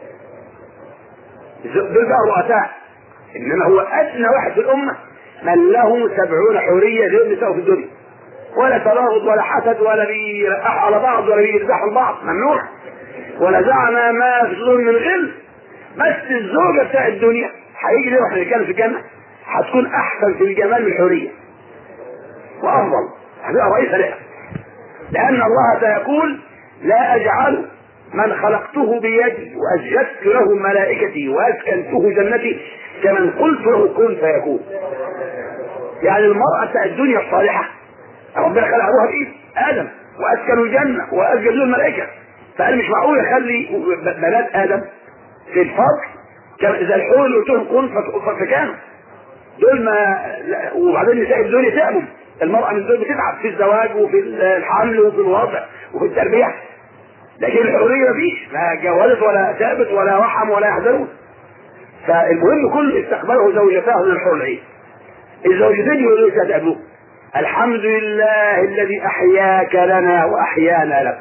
دول بقى رؤساء انما هو ادنى واحد في الامه من له سبعون حوريه غير نساء في الدنيا ولا تباغض ولا حسد ولا بيرقحوا على بعض ولا بيرزحوا البعض ممنوع ونزعنا ما في صدور من غل بس الزوجه بتاع الدنيا هيجي ليه واحنا كان في الجنه هتكون احسن في الجمال من الحوريه وافضل هتبقى رئيسه لها لان الله سيقول لا اجعل من خلقته بيدي واسجدت له ملائكتي واسكنته جنتي كمن قلت له كن فيكون يعني المرأة بتاع الدنيا الصالحة ربنا خلق ابوها بايد ادم واسكنوا الجنه واسجد له الملائكه فقال مش معقول يخلي بنات ادم في الفضل كان اذا الحور اللي قلت لهم كن فكانوا دول ما وبعدين نساء الدنيا تعبوا المرأة من دول بتتعب في الزواج وفي الحمل وفي الوضع وفي التربية لكن الحرية مفيش لا جوزت ولا ثابت ولا وحم ولا يحزنون فالمهم كل استقبله زوجتاه من الحور العين الزوجتين يقولوا يا ابوه الحمد لله الذي احياك لنا واحيانا لك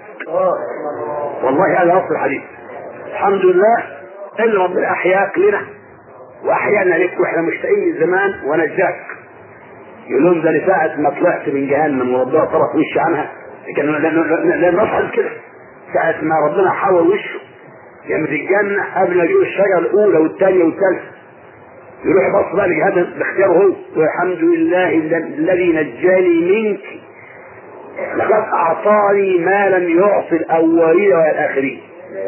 والله هذا نص الحديث الحمد لله اللي ربنا احياك لنا واحيانا لك واحنا مشتاقين من زمان ونجاك يقول لهم ده لساعة ما طلعت من جهنم وربنا طرف وشي عنها لكن لا نصحى كده ساعة ما ربنا حول وشه يعني في الجنة قبل ما يجوا الشجرة الأولى والثانية والثالثة يروح يبص بقى لجهنم باختياره هو والحمد لله الذي نجاني منك لقد أعطاني ما لم يعطي الأولين والآخرين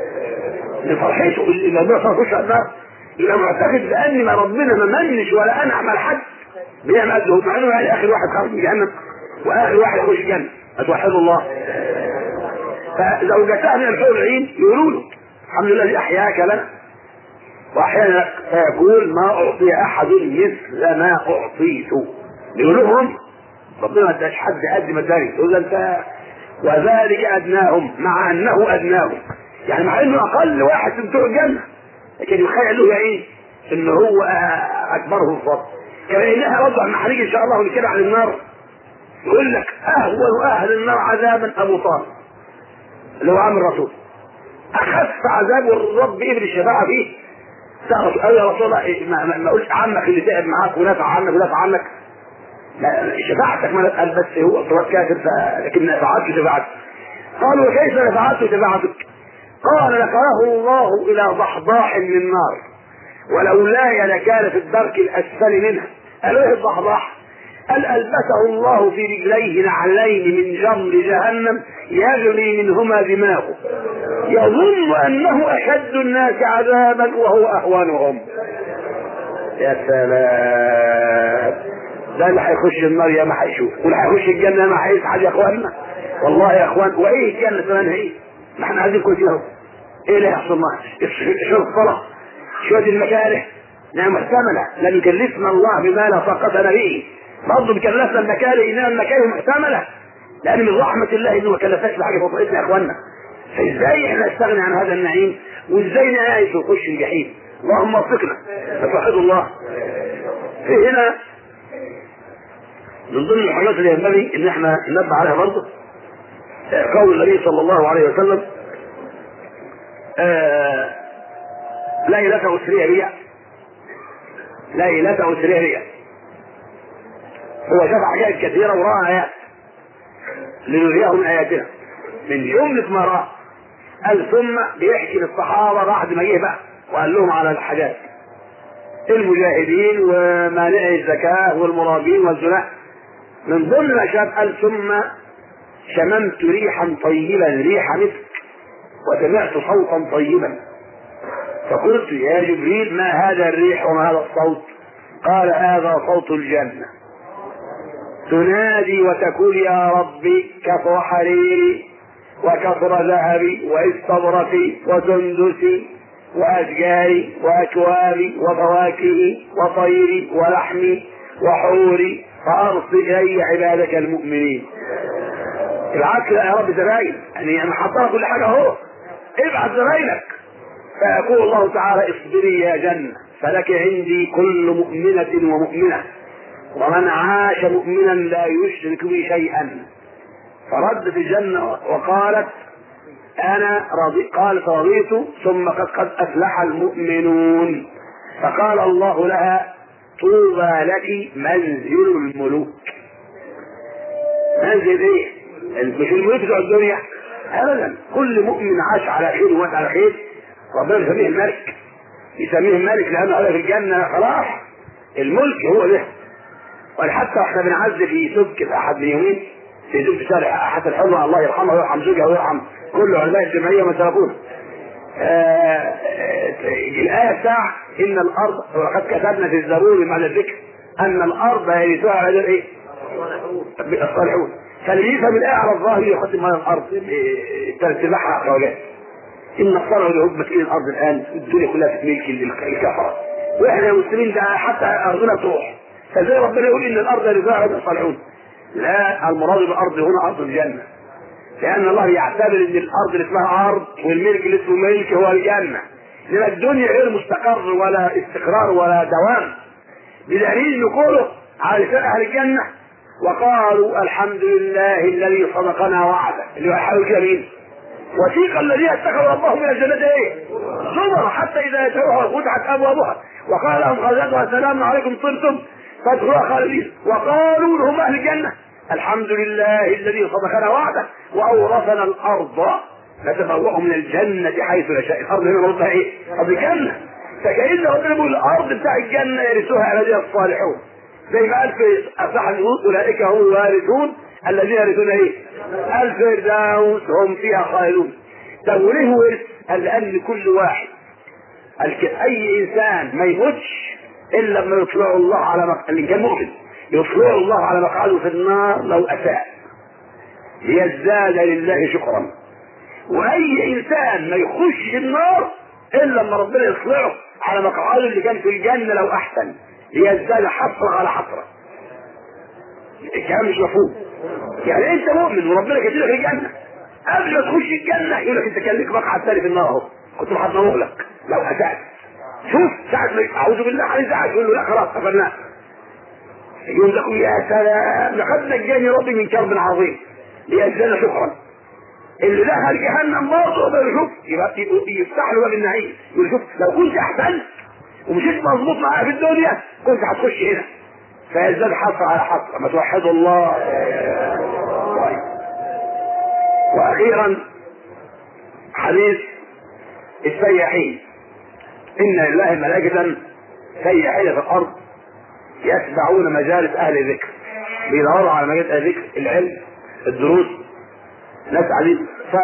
لفرحته اللي ربنا صرفوش على النار يبقى معتقد بأن ما ربنا ما منش ولا أنعم على حد بيعمل قده مع انه يعني اخر واحد خرج من جهنم واخر واحد يخش الجنه اتوحدوا الله فزوجتاه من الحور العين يقولوا له الحمد لله الذي احياك لنا واحيانا فيقول ما اعطي احد مثل ما اعطيت يقول لهم ربنا ما اداش حد قد ما اداني يقول انت وذلك ادناهم مع انه ادناهم يعني مع انه اقل واحد في بتوع الجنه لكن يخيل له ايه ان هو اكبره الفضل كما انها وضع المحاريج ان شاء الله ونتكلم عن النار يقول لك اهون اهل النار عذابا ابو طالب اللي هو عم الرسول اخف عذاب الرب ابن الشفاعه فيه تعرف قال يا رسول الله ما, ما, ما قلت عمك اللي تعب معاك ونفع عنك ودافع عنك لا شفاعتك ما قال بس هو صراط كافر لكن نفعتك شفاعتك قالوا وكيف نفعتك شفاعتك قال لقاه الله الى ضحضاح من النار ولولاي لكان في الدرك الاسفل منها قالوا ايه الضحضاح قال البسه الله في رجليه نعلين من جمر جهنم يغلي منهما دماغه يظن انه اشد الناس عذابا وهو اهونهم يا سلام ده اللي هيخش النار يا ما هيشوف واللي هيخش الجنه ما هيسعد يا اخواننا والله يا اخوان وايه الجنه كمان هي ما احنا عايزين كل اهو ايه اللي هيحصل معنا شوف الصلاه شويه المكاره انها محتمله لم يكلفنا الله بما لا طاقه لنا به برضه بيكلفنا المكاره انها المكاره محتمله لان من رحمه الله انه ما كلفناش بحاجه فوق يا اخواننا فازاي احنا نستغني عن هذا النعيم وازاي نعيش ونخش الجحيم اللهم وفقنا فتوحد الله في هنا من ضمن الحاجات اللي ينبغي ان احنا ننبه عليها برضه قول النبي صلى الله عليه وسلم آه ليلة أسرية بي ليلة أسرية بي هو شاف حاجات كثيرة ورأى آيات لنريه من آياتنا من جملة ما رأى قال ثم بيحكي للصحابة بعد ما جه بقى وقال لهم على الحاجات المجاهدين ومانعي الزكاة والمرابين والزنا من ضمن ما شاف قال ثم شممت ريحا طيبا ريح مسك وسمعت صوتا طيبا فقلت يا جبريل ما هذا الريح وما هذا الصوت قال هذا صوت الجنة تنادي وتقول يا ربي كثر حريري وكثر ذهبي واستبرقي وسندسي وأشجاري وأكوابي وفواكهي وطيري ولحمي وحوري فأرسل إلي عبادك المؤمنين العكس يا رب زباين يعني انا حطها كل حاجه اهو ابعت زباينك فيقول الله تعالى اصبري يا جنة فلك عندي كل مؤمنة ومؤمنة ومن عاش مؤمنا لا يشرك بي شيئا فرد في الجنة وقالت أنا رضي قالت رضيت ثم قد قد أفلح المؤمنون فقال الله لها طوبى لك منزل الملوك منزل ايه؟ مش الملوك بتوع الدنيا ابدا كل مؤمن عاش على خير ومات على خير ربنا يسميه الملك يسميه الملك لانه قال في الجنه خلاص الملك هو ده ولحتى احنا بنعزي في سبك احد من يومين في سبك شارع احد الحلوة الله يرحمه ويرحم زوجها ويرحم كل علماء الجمعيه ما سلفونا الآية بتاع إن الأرض ولقد كتبنا في الزبور بعد الذكر أن الأرض يرثها على ايه؟ الصالحون فاللي يفهم الايه على الظاهر يحط ما الارض ترتبعها اخوات ان الصنع واليهود ماسكين الارض الان الدنيا كلها في ملك الكفره واحنا المسلمين ده حتى ارضنا تروح فزي ربنا يقول ان الارض لله الصالحون لا المراد بالارض هنا ارض الجنه لان الله يعتبر ان الارض اللي اسمها ارض والملك اللي اسمه ملك هو الجنه لان الدنيا غير مستقر ولا استقرار ولا دوام بدليل نقوله على لسان اهل الجنه وقالوا الحمد لله الذي صدقنا وعده اللي هو يحاول كده مين؟ وثيق الذين اتخذوا ربهم من الجنة ايه؟ زمر حتى اذا يتوها فتحت ابوابها وقال لهم خزنتها سلام عليكم طرتم فادخلوها خالدين وقالوا لهم اهل الجنة الحمد لله الذي صدقنا وعده واورثنا الارض نتبوأ من الجنة حيث نشاء الارض هنا مرضها ايه؟ ارض الجنة فكأن ربنا يقول الارض بتاع الجنة يرثوها عبادي الصالحون زي ما قال في أصح النصوص أولئك هم الوارثون الذين يرثون إيه؟ الفردوس هم فيها خالدون طب وليه ورث؟ قال لأن كل واحد أي إنسان ما يموتش إلا لما يطلع الله على مقعده اللي كان مؤمن يطلع الله على مقعده في النار لو أساء ليزداد لله شكرا وأي إنسان ما يخش النار إلا لما ربنا يطلعه على مقعده اللي كان في الجنة لو أحسن ليزداد حسرة على حسرة الكلام مش مفهوم يعني انت مؤمن وربنا كاتب لك الجنة قبل ما تخش الجنة يقول لك انت كان لك مقعد ثاني في النار اهو كنت محضره لك لو اسأت شوف ساعة ما اعوذ بالله عايز يقول له لا خلاص قفلناه يقول لكم يا سلام لقد نجاني ربي من كرب عظيم ليزداد شكرا اللي دخل جهنم برضه ده يشوف يبقى يفتح له باب النعيم يقول شوف لو كنت احسنت ومشيت مظبوط معاه في الدنيا كنت هتخش هنا فيزداد حسرة على حسرة ما توحدوا الله طيب. واخيرا حديث السياحين ان لله ملائكة سياحين في الارض يتبعون مجالس اهل الذكر بيدوروا على مجالس اهل الذكر العلم الدروس ناس قاعدين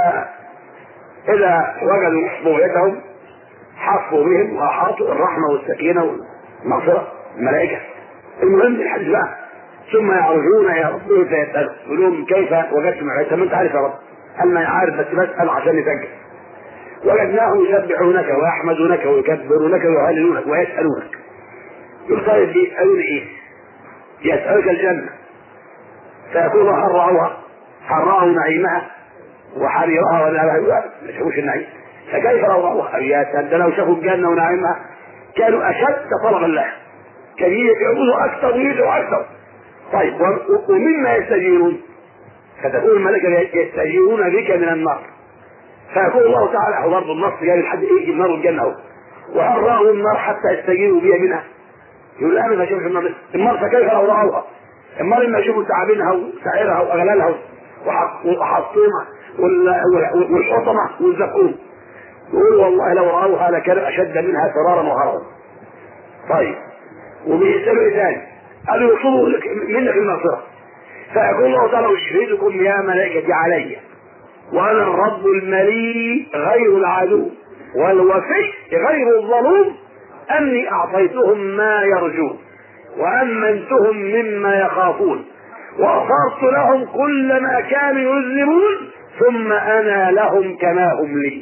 فاذا وجدوا بغيتهم حفوا بهم واحاطوا الرحمه والسكينه والمغفره الملائكه المهم الحديث بقى ثم يعرجون يا رب فيسالوا يقول لهم كيف وجدتم عبادتك ما انت عارف يا رب قال ما عارف بس بسال عشان نسجل وجدناهم يسبحونك ويحمدونك ويكبرونك ويهللونك ويسالونك يقول طيب بيسالون ايه؟ يسالك الجنه فيقول هل راوها؟ هل راوا نعيمها؟ وحريرها ولا ما شافوش النعيم فكيف لو رأوها يا سيدنا لو شافوا الجنة ونعيمها كانوا أشد طلبا لها كان يعبدوا أكثر ويدعوا أكثر طيب ومما يستجيرون فتقول الملائكة يستجيرون بك من النار فيقول الله تعالى هو برضه النص جاي لحد ايه النار والجنة اهو وهل رأوا النار حتى يستجيروا بها منها يقول لا ما اشوفش النار النار فكيف لو رأوها النار لما يشوفوا تعابينها وسعيرها واغلالها وحطيمها والحطمة والزقوم يقول والله لو رأوها لكان أشد منها فرارا وهربا طيب وبيسألوا إيه ثاني قالوا يطلبوا منك المغفرة فيقول الله تعالى أشهدكم يا ملائكتي علي وأنا الرب المليء غير العدو والوفي غير الظلوم أني أعطيتهم ما يرجون وأمنتهم مما يخافون وأصرت لهم كل ما كانوا يذنبون ثم أنا لهم كما هم لي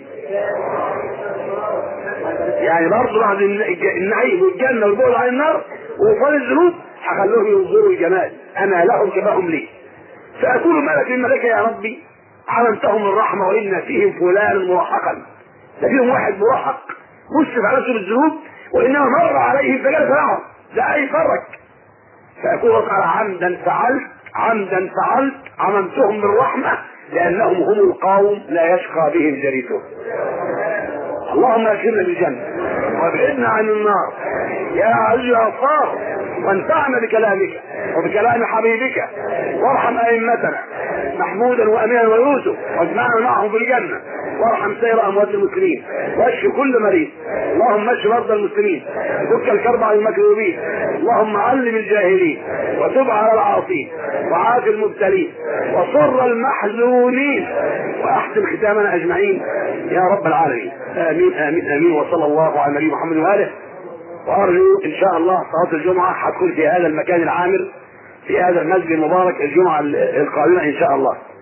يعني برضه بعد النعيم والجنة والبعد عن النار ووصال الذنوب هخلوهم ينظروا الجمال أنا لهم كما هم لي فأكون ملك الملائكة يا ربي علمتهم الرحمة وإن فيهم فلان مرحقا ده فيهم واحد مرحق مسرف على نفسه بالذنوب وإنما مر عليهم فجلس معهم لا يفرج فأكون على عمدا فعلت عمدا فعلت عممتهم بالرحمة لأنهم هم القوم لا يشقى بهم جريتهم اللهم اكرمنا بالجنة وابعدنا عن النار يا عزيز يا غفار وانفعنا بكلامك وبكلام حبيبك وارحم ائمتنا محمودا وامينا ويوسف واجمعنا معهم في الجنه وارحم سير اموات المسلمين واشف كل مريض اللهم اشف مرضى المسلمين فك الكرب عن المكروبين اللهم علم الجاهلين وتب على العاصين وعاف المبتلين وصر المحزونين واحسن ختامنا اجمعين يا رب العالمين امين امين امين وصلى الله على النبي محمد واله وارجو ان شاء الله صلاه الجمعه هتكون في هذا المكان العامر في هذا المسجد المبارك الجمعة القادمة إن شاء الله